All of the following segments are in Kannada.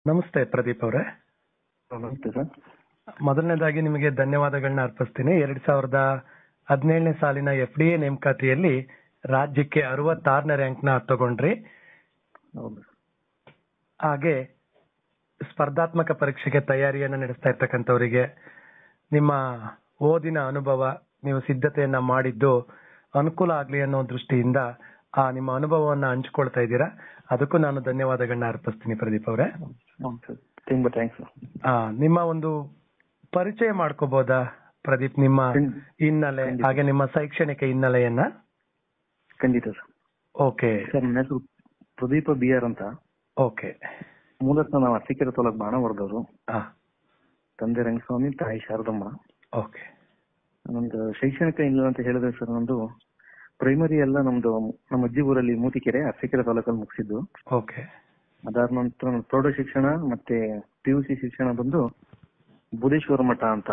ನಮಸ್ತೆ ಪ್ರದೀಪ್ ಅವರೇ ನಮಸ್ತೆ ಸರ್ ಮೊದಲನೇದಾಗಿ ನಿಮಗೆ ಧನ್ಯವಾದಗಳನ್ನ ಅರ್ಪಿಸ್ತೀನಿ ಎರಡ್ ಸಾವಿರದ ಹದಿನೇಳನೇ ಸಾಲಿನ ಎಫ್ ಡಿ ಎ ನೇಮಕಾತಿಯಲ್ಲಿ ರಾಜ್ಯಕ್ಕೆ ಅರವತ್ತಾರನೇ ರ್ಯಾಂಕ್ ನ ತಗೊಂಡ್ರಿ ಹೌದು ಹಾಗೆ ಸ್ಪರ್ಧಾತ್ಮಕ ಪರೀಕ್ಷೆಗೆ ತಯಾರಿಯನ್ನ ನಡೆಸ್ತಾ ಇರ್ತಕ್ಕಂಥವರಿಗೆ ನಿಮ್ಮ ಓದಿನ ಅನುಭವ ನೀವು ಸಿದ್ಧತೆಯನ್ನ ಮಾಡಿದ್ದು ಅನುಕೂಲ ಆಗ್ಲಿ ಅನ್ನೋ ದೃಷ್ಟಿಯಿಂದ ಆ ನಿಮ್ಮ ಅನುಭವವನ್ನ ಹಂಚ್ಕೊಳ್ತಾ ಇದ್ದೀರಾ ಅದಕ್ಕೂ ನಾನು ಧನ್ಯವಾದಗಳನ್ನ ಅರ್ಪಿಸ್ತೀನಿ ಪ್ರದೀಪ್ ಅವರೇ ಹೌದು ಸರ್ ತುಂಬಾ ಥ್ಯಾಂಕ್ಸ್ ಆ, ನಿಮ್ಮ ಒಂದು ಪರಿಚಯ ಮಾಡ್ಕೋಬಹುದಾ ಪ್ರದೀಪ್ ನಿಮ್ಮ ಹಿನ್ನೆಲೆ ಖಂಡಿತ. ಹಾಗೆ ನಿಮ್ಮ ಶೈಕ್ಷಣಿಕ ಹಿನ್ನೆಲೆಯನ್ನ ಖಂಡಿತ ಸರ್ ಓಕೆ ಸರ್ ನನ್ನ ಹೆಸರು ಪ್ರದೀಪ ಬಿ ಆರ್ ಅಂತ ಓಕೆ ಮೂಲತಃ ನಾವು ಅರಸೀಕೆರೆ ತಾಲೂಕು ಬಾಣವರದವರು ಹಾ ತಂದೆ ರಂಗಸ್ವಾಮಿ ತಾಯಿ ಶಾರದಮ್ಮ ಓಕೆ ನಮ್ದು ಶೈಕ್ಷಣಿಕ ಇಲ್ಲ ಅಂತ ಹೇಳಿದ್ರೆ ಸರ್ ನಮ್ದು ಪ್ರೈಮರಿ ಎಲ್ಲ ನಮ್ದು ನಮ್ಮ ಅಜ್ಜಿ ಊರಲ್ಲಿ ಮೂತಿಕೆರೆ ಅರಸೀಕೆರೆ ತಾಲೂಕಲ್ಲಿ ಮುಗಿಸಿದ್ದು ಓಕೆ ಅದಾದ ನಂತರ ನನ್ನ ಪ್ರೌಢ ಶಿಕ್ಷಣ ಮತ್ತೆ ಪಿ ಯು ಸಿ ಶಿಕ್ಷಣ ಬಂದು ಬುಧೇಶ್ವರ ಮಠ ಅಂತ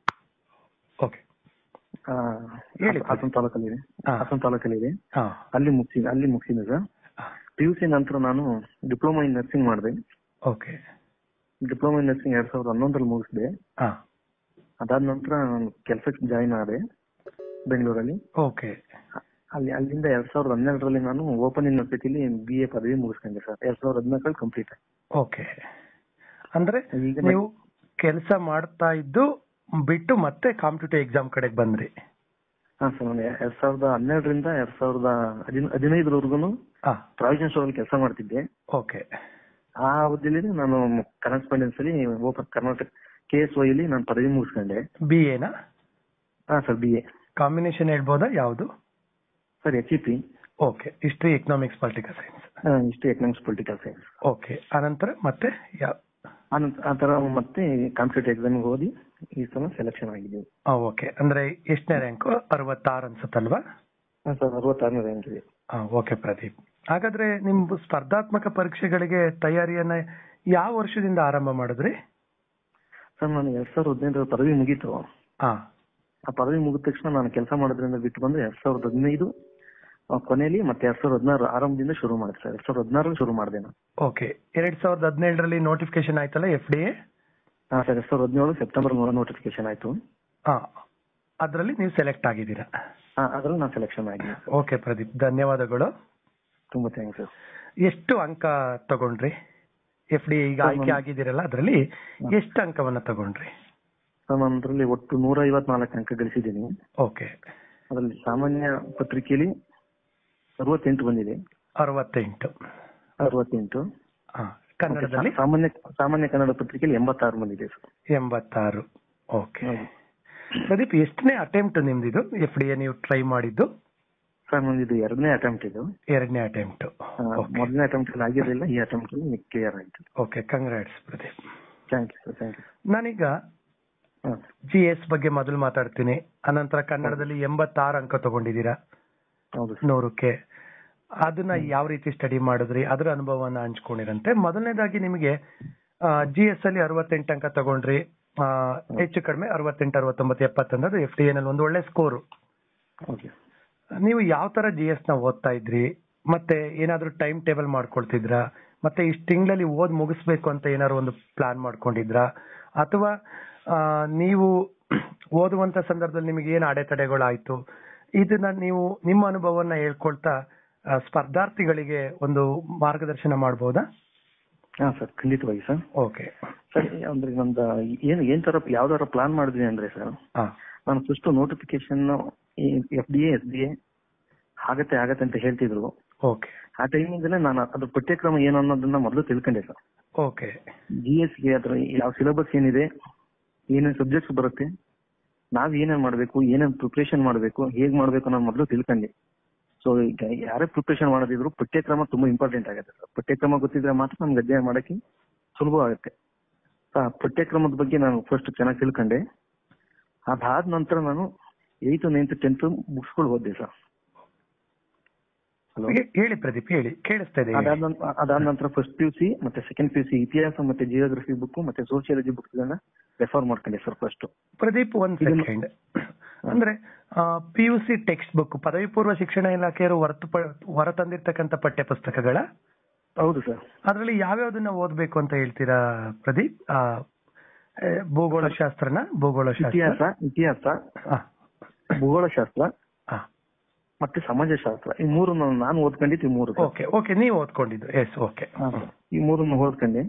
ಓಕೆ ಆ, ಹೇಳಿ. ಹಾಸನ ತಾಲೂಕಲ್ಲಿದೆ ಹಾ. ಹಾಸನ ತಾಲೂಕಲ್ಲಿದೆ ಹಾ ಅಲ್ಲಿ ಮುಗಿಸಿ ಅಲ್ಲಿ ಮುಗಿಸಿದೆ ಸರ್ ಪಿ ಯು ಸಿ ನಂತರ ನಾನು ಡಿಪ್ಲೊಮಾ ಇನ್ ನರ್ಸಿಂಗ್ ಮಾಡಿದೆ ಓಕೆ ಡಿಪ್ಲೊಮಾ ಇನ್ ನರ್ಸಿಂಗ್ ಎರಡ್ ಸಾವಿರದ ಹನ್ನೊಂದರಲ್ಲಿ ಮುಗಿಸಿದೆ ಹಾ ಅದಾದ ನಂತರ ನಾನು ಕೆಲಸಕ್ಕೆ ಜಾಯಿನ್ ಆದೆ ಬೆಂಗಳೂರಲ್ಲಿ ಓಕೆ ಅಲ್ಲಿ ಅಲ್ಲಿಂದ ಎರಡ್ ಸಾವಿರದ ಹನ್ನೆರಡರಲ್ಲಿ ನಾನು ಓಪನ್ ಯೂನಿವರ್ಸಿಟಿಲಿ ಬಿ ಎ ಪದವಿ ಮುಗಿಸ್ಕೊಂಡೆ ಸರ್ ಎರಡ್ ಸಾವಿರದ ಹದಿನಾಲ್ಕರಲ್ಲಿ ಕಂಪ್ಲೀಟ್ ಓಕೆ ಅಂದ್ರೆ ಈಗ ನೀವು ಕೆಲಸ ಮಾಡ್ತಾ ಇದ್ದು ಬಿಟ್ಟು ಮತ್ತೆ ಕಾಂಪಿಟೇಟಿವ್ ಎಕ್ಸಾಮ್ ಕಡೆಗೆ ಬಂದ್ರಿ ಹಾ ಸರ್ ನಾನು ಎರಡ್ ಸಾವಿರದ ಹನ್ನೆರಡರಿಂದ ಎರಡ್ ಸಾವಿರದ ಹದಿನ ಹದಿನೈದರವರೆಗೂ ಹಾ ಪ್ರಾವಿಷನ್ ಸ್ಟೋರ್ ಕೆಲಸ ಮಾಡ್ತಿದ್ದೆ ಓಕೆ ಆ ಅವಧಿಯಲ್ಲಿ ನಾನು ಕರೆಸ್ಪಾಂಡೆನ್ಸ್ ಅಲ್ಲಿ open Karnataka K S Y ಅಲ್ಲಿ ನಾನು ಪದವಿ ಮುಗಿಸ್ಕೊಂಡೆ ಬಿ ಎನಾ ಹಾ ಸರ್ ಬಿ ಎ ಕಾಂಬಿನೇಷನ್ ಹೇಳ್ಬೋದಾ ಯಾವುದು sir H E P okay history economics political science history economics political science okay ಆನಂತರ ಮತ್ತೆ ಯಾವ ಆನಂತರ ಆ ತರ ಮತ್ತೆ ಕಾಂಪಿಟೇಟಿವ್ ಎಕ್ಸಾಮ್ ಓದಿ ಈ ಸಲ ಸೆಲೆಕ್ಷನ್ ಆಗಿದ್ದೀವಿ ಓಕೆ ಅಂದ್ರೆ ಎಷ್ಟನೇ ರ್ಯಾಂಕ್ ಅರವತ್ತಾರು ಅನ್ಸುತ್ತಲ್ವಾ ಹಾ ಸರ್ ಅರವತ್ತಾರನೇ ರ್ಯಾಂಕ್ ಇದೆ ಓಕೆ ಪ್ರದೀಪ್ ಹಾಗಾದ್ರೆ ನಿಮ್ ಸ್ಪರ್ಧಾತ್ಮಕ ಪರೀಕ್ಷೆಗಳಿಗೆ ತಯಾರಿಯನ್ನ ಯಾವ ವರ್ಷದಿಂದ ಆರಂಭ ಮಾಡಿದ್ರಿ ಸರ್ ನಾನು ಎರಡ್ ಸಾವಿರದ ಹದಿನೈದರ ಪದವಿ ಮುಗೀತು ಹಾ ಆ ಪದವಿ ಮುಗಿದ ತಕ್ಷಣ ನಾನು ಕೆಲಸ ಮಾಡೋದ್ರಿಂದ ಬಿಟ್ಟು ಬಂದು ಎರಡ್ ಸಾವಿರದ ಹದಿನೈದು ಆ, ಕೊನೆಯಲ್ಲಿ ಮತ್ತೆ ಎರಡ್ ಸಾವಿರದ ಹದಿನಾರು ಆರಂಭದಿಂದ ಶುರು ಮಾಡಿದೆ ಸರ್ ಎರಡ್ ಸಾವಿರದ ಹದಿನಾರಲ್ಲಿ ಶುರು ಮಾಡಿದೆ ನಾನು ಓಕೆ ಎರಡ್ ಸಾವಿರದ ಹದಿನೇಳರಲ್ಲಿ ನೋಟಿಫಿಕೇಶನ್ ಆಯ್ತಲ್ಲ ಎಫ್ ಡಿ ಎ ಹಾ ಸರ್ ಎರಡ್ ಸಾವಿರದ ಹದಿನೇಳು ಸೆಪ್ಟೆಂಬರ್ ನೋಟಿಫಿಕೇಶನ್ ಆಯ್ತು ಹಾ ಅದರಲ್ಲಿ ನೀವು ಸೆಲೆಕ್ಟ್ ಆಗಿದ್ದೀರಾ ಹಾ ಅದ್ರಲ್ಲಿ ನಾನು ಸೆಲೆಕ್ಷನ್ ಆಗಿದೆ ಓಕೆ ಪ್ರದೀಪ್ ಧನ್ಯವಾದಗಳು ತುಂಬಾ ಥ್ಯಾಂಕ್ಸ್ ಸರ್ ಎಷ್ಟು ಅಂಕ ತಗೊಂಡ್ರಿ ಎಫ್ ಡಿ ಈಗ ಸರ್, ಆಯ್ಕೆ ನಾನು- ಆಗಿದ್ದೀರಲ್ಲ ಅದರಲ್ಲಿ ಎಷ್ಟು ಅಂಕವನ್ನ ತಗೊಂಡ್ರಿ ಸರ್ ನಾನು ಅದರಲ್ಲಿ ಒಟ್ಟು ನೂರ ಐವತ್ನಾಲ್ಕು ಅಂಕ ಗಳಿಸಿದ್ದೀನಿ ಓಕೆ ಅದರಲ್ಲಿ ಸಾಮಾನ್ಯ ಪತ್ರಿಕೆಯಲ್ಲಿ ಅರವತ್ತೆಂಟು ಬಂದಿದೆ ಅರವತ್ತೆಂಟು ಅರವತ್ತೆಂಟು ಹಾ ಕನ್ನಡದಲ್ಲಿ ಮತ್ತೆ ಸಾಮಾನ್ಯ ಸಾಮಾನ್ಯ ಕನ್ನಡ ಪತ್ರಿಕೆಯಲ್ಲಿ ಎಂಬತ್ತಾರು ಬಂದಿದೆ ಸರ್ ಎಂಬತ್ತಾರು ಓಕೆ ಹೌದು. ಪ್ರದೀಪ್ ಎಷ್ಟನೇ ಅಟೆಂಪ್ಟ್ ನಿಮ್ದಿದು ಎಫ್ ಡಿ ಎ ನೀವು ಟ್ರೈ ಮಾಡಿದ್ದು ಸರ್ ನಂದಿದು ಎರಡನೇ ಅಟೆಂಪ್ಟ್ ಇದು ಎರಡನೇ ಅಟೆಂಪ್ಟ್ ಆ, ಮೊದಲನೇ ಅಟೆಂಪ್ಟ್ ಅಲ್ಲಿ ಆಗಿರಲಿಲ್ಲ ಈ ಅಟೆಂಪ್ಟ್ ಅಲ್ಲಿ ಕ್ಲಿಯರ್ ಆಯ್ತು okay congrats Pradeep thank you sir thank you ನಾನೀಗ ಹಾಂ ಜಿ ಎಸ್ ಬಗ್ಗೆ ಮೊದಲು ಮಾತಾಡ್ತೀನಿ ಅನಂತರ ಕನ್ನಡದಲ್ಲಿ ಎಂಬತ್ತಾರು ಅಂಕ ತಗೊಂಡಿದ್ದೀರಾ ಹೌದು ಸರ್ ನೂರಕ್ಕೆ ಅದನ್ನ ಯಾವ ರೀತಿ ಸ್ಟಡಿ ಮಾಡಿದ್ರಿ ಅದರ ಅನುಭವವನ್ನ ಹಂಚ್ಕೊಂಡಿರಂತೆ ಮೊದಲನೇದಾಗಿ ನಿಮಗೆ ಜಿ ಎಸ್ ಅಲ್ಲಿ ಅರವತ್ತೆಂಟು ಅಂಕ ತಗೊಂಡ್ರಿ ಆ, ಹೆಚ್ಚು ಕಡಿಮೆ ಅರವತ್ತೆಂಟು ಅರವತ್ತೊಂಬತ್ತು ಎಪ್ಪತ್ತು ಅನ್ನೋದು ಎಫ್ ಟಿ ನಲ್ಲಿ ಒಂದು ಒಳ್ಳೆ ಸ್ಕೋರು ಓಕೆ ನೀವು ಯಾವ ತರ ಜಿ ಎಸ್ ನ ಓದ್ತಾ ಇದ್ರಿ ಮತ್ತೆ ಏನಾದ್ರೂ ಟೈಮ್ ಟೇಬಲ್ ಮಾಡ್ಕೊಳ್ತಿದ್ರಾ ಮತ್ತೆ ಇಷ್ಟು ತಿಂಗಳಲ್ಲಿ ಓದ್ ಮುಗಿಸ್ಬೇಕು ಅಂತ ಏನಾದ್ರು ಒಂದು ಪ್ಲಾನ್ ಮಾಡ್ಕೊಂಡಿದ್ರಾ ಅಥವಾ ಆ, ನೀವು ಓದುವಂತ ಸಂದರ್ಭದಲ್ಲಿ ನಿಮಗೆ ಏನು ಅಡೆತಡೆಗಳಾಯ್ತು ಇದನ್ನ ನೀವು ನಿಮ್ಮ ಅನುಭವವನ್ನ ಹೇಳ್ಕೊಳ್ತಾ ಆ, ಸ್ಪರ್ಧಾರ್ಥಿಗಳಿಗೆ ಒಂದು ಮಾರ್ಗದರ್ಶನ ಮಾಡಬಹುದಾ ಹಾಂ ಸರ್ ಖಂಡಿತವಾಗಿ ಸರ್ ಓಕೆ ಸರ್ ಅಂದ್ರೆ ನಮ್ದು ಏನು ಏನ್ ತರ ಯಾವ್ದಾರ ಪ್ಲಾನ್ ಮಾಡಿದ್ವಿ ಅಂದ್ರೆ ಸರ್ ಹಾ ನಾನು first notification F D A S D A ಆಗತ್ತೆ ಆಗತ್ತೆ ಅಂತ ಹೇಳ್ತಿದ್ರು ಓಕೆ ಆ ಟೈಮಿಂದಲೇ ನಾನು ಅದ್ರ ಪಠ್ಯಕ್ರಮ ಏನು ಅನ್ನೋದನ್ನ ಮೊದಲು ತಿಳ್ಕೊಂಡೆ ಸರ್ ಓಕೆ ಜಿ ಎಸ್ ಗೆ ಅದ್ರ ಯಾವ ಸಿಲೆಬಸ್ ಏನಿದೆ ಏನೇನ್ ಸಬ್ಜೆಕ್ಟ್ಸ್ ಬರುತ್ತೆ ನಾವ್ ಏನೇನ್ ಮಾಡ್ಬೇಕು ಏನೇನ್ ಪ್ರಿಪರೇಷನ್ ಮಾಡ್ಬೇಕು ಹೇಗ್ ಮಾಡ್ಬೇಕು ಅನ್ನೋದು ಮೊದಲು ತಿಳ್ಕೊಂಡೆ ಸೊ ಈಗ ಯಾರೇ ಪ್ರಿಪರೇಷನ್ ಮಾಡೋದಿದ್ರು ಪಠ್ಯಕ್ರಮ ತುಂಬಾ ಇಂಪಾರ್ಟೆಂಟ್ ಆಗುತ್ತೆ ಸರ್ ಪಠ್ಯಕ್ರಮ ಗೊತ್ತಿದ್ರೆ ಮಾತ್ರ ನಮ್ಗೆ ಅಧ್ಯಯನ ಮಾಡಕ್ಕೆ ಸುಲಭ ಆಗುತ್ತೆ ಆ ಪಠ್ಯಕ್ರಮದ ಬಗ್ಗೆ ನಾನು ಫಸ್ಟ್ ಚೆನ್ನಾಗಿ ತಿಳ್ಕೊಂಡೆ ಅದಾದ ನಂತರ ನಾನು ಏಯ್ತ್ ನೈನ್ತ್ ಟೆಂತ್ ಬುಕ್ಸ್ಗಳು ಓದಿದೆ ಸರ್ ಹಲೋ ಹೇ- ಹೇಳಿ ಪ್ರದೀಪ್ ಹೇಳಿ ಕೇಳಿಸ್ತಾ ಇದೆ ಹೇಳಿ. ಅದಾದ ನಂತರ ಅದಾದ ನಂತರ ಫಸ್ಟ್ ಪಿ ಯು ಸಿ ಮತ್ತೆ ಸೆಕೆಂಡ್ ಪಿ ಯು ಸಿ ಇತಿಹಾಸ ಮತ್ತೆ ಜಿಯೋಗ್ರಫಿ ಬುಕ್ ಮತ್ತೆ ಸೋಶಿಯಾಲಜಿ ಬುಕ್ಸ್ ಗಳನ್ನ ರೆಫರ್ ಮಾಡ್ಕೊಂಡೆ ಸರ್ ಫಸ್ಟ್ ಪ್ರದೀಪ್ ಒಂದ್ ಇದನ್ನ- ಸೆಕೆಂಡ್ ಅಂದ್ರೆ P U C text book ಪದವಿ ಪೂರ್ವ ಶಿಕ್ಷಣ ಇಲಾಖೆಯವರು ಹೊರತು ಹೊರತಂದಿರ್ತಕ್ಕಂಥ ಪಠ್ಯ ಪುಸ್ತಕಗಳ ಹೌದು ಸರ್ ಅದ್ರಲ್ಲಿ ಯಾವ್ಯಾವ್ದನ್ನ ಓದ್ಬೇಕು ಅಂತ ಹೇಳ್ತೀರಾ ಪ್ರದೀಪ್ ಆ, ಏ, ಭೂಗೋಳಶಾಸ್ತ್ರನ ಭೂಗೋಳಶಾಸ್ತ್ರ ಇತಿಹಾಸ ಇತಿಹಾಸ ಆ, ಭೂಗೋಳಶಾಸ್ತ್ರ ಆ. ಮತ್ತೆ ಸಮಾಜಶಾಸ್ತ್ರ ಈ ಮೂರು ನಾನು ಓದ್ಕೊಂಡಿದ್ದು ಈ ಮೂರು ಸರ್. ಓಕೆ ಓಕೆ ನೀವು ಓದ್ಕೊಂಡಿದ್ದು ಎಸ್ ಓಕೆ ಹಾ, ಸರ್. ಈ ಮೂರನ್ನು ಓದ್ಕೊಂಡೆ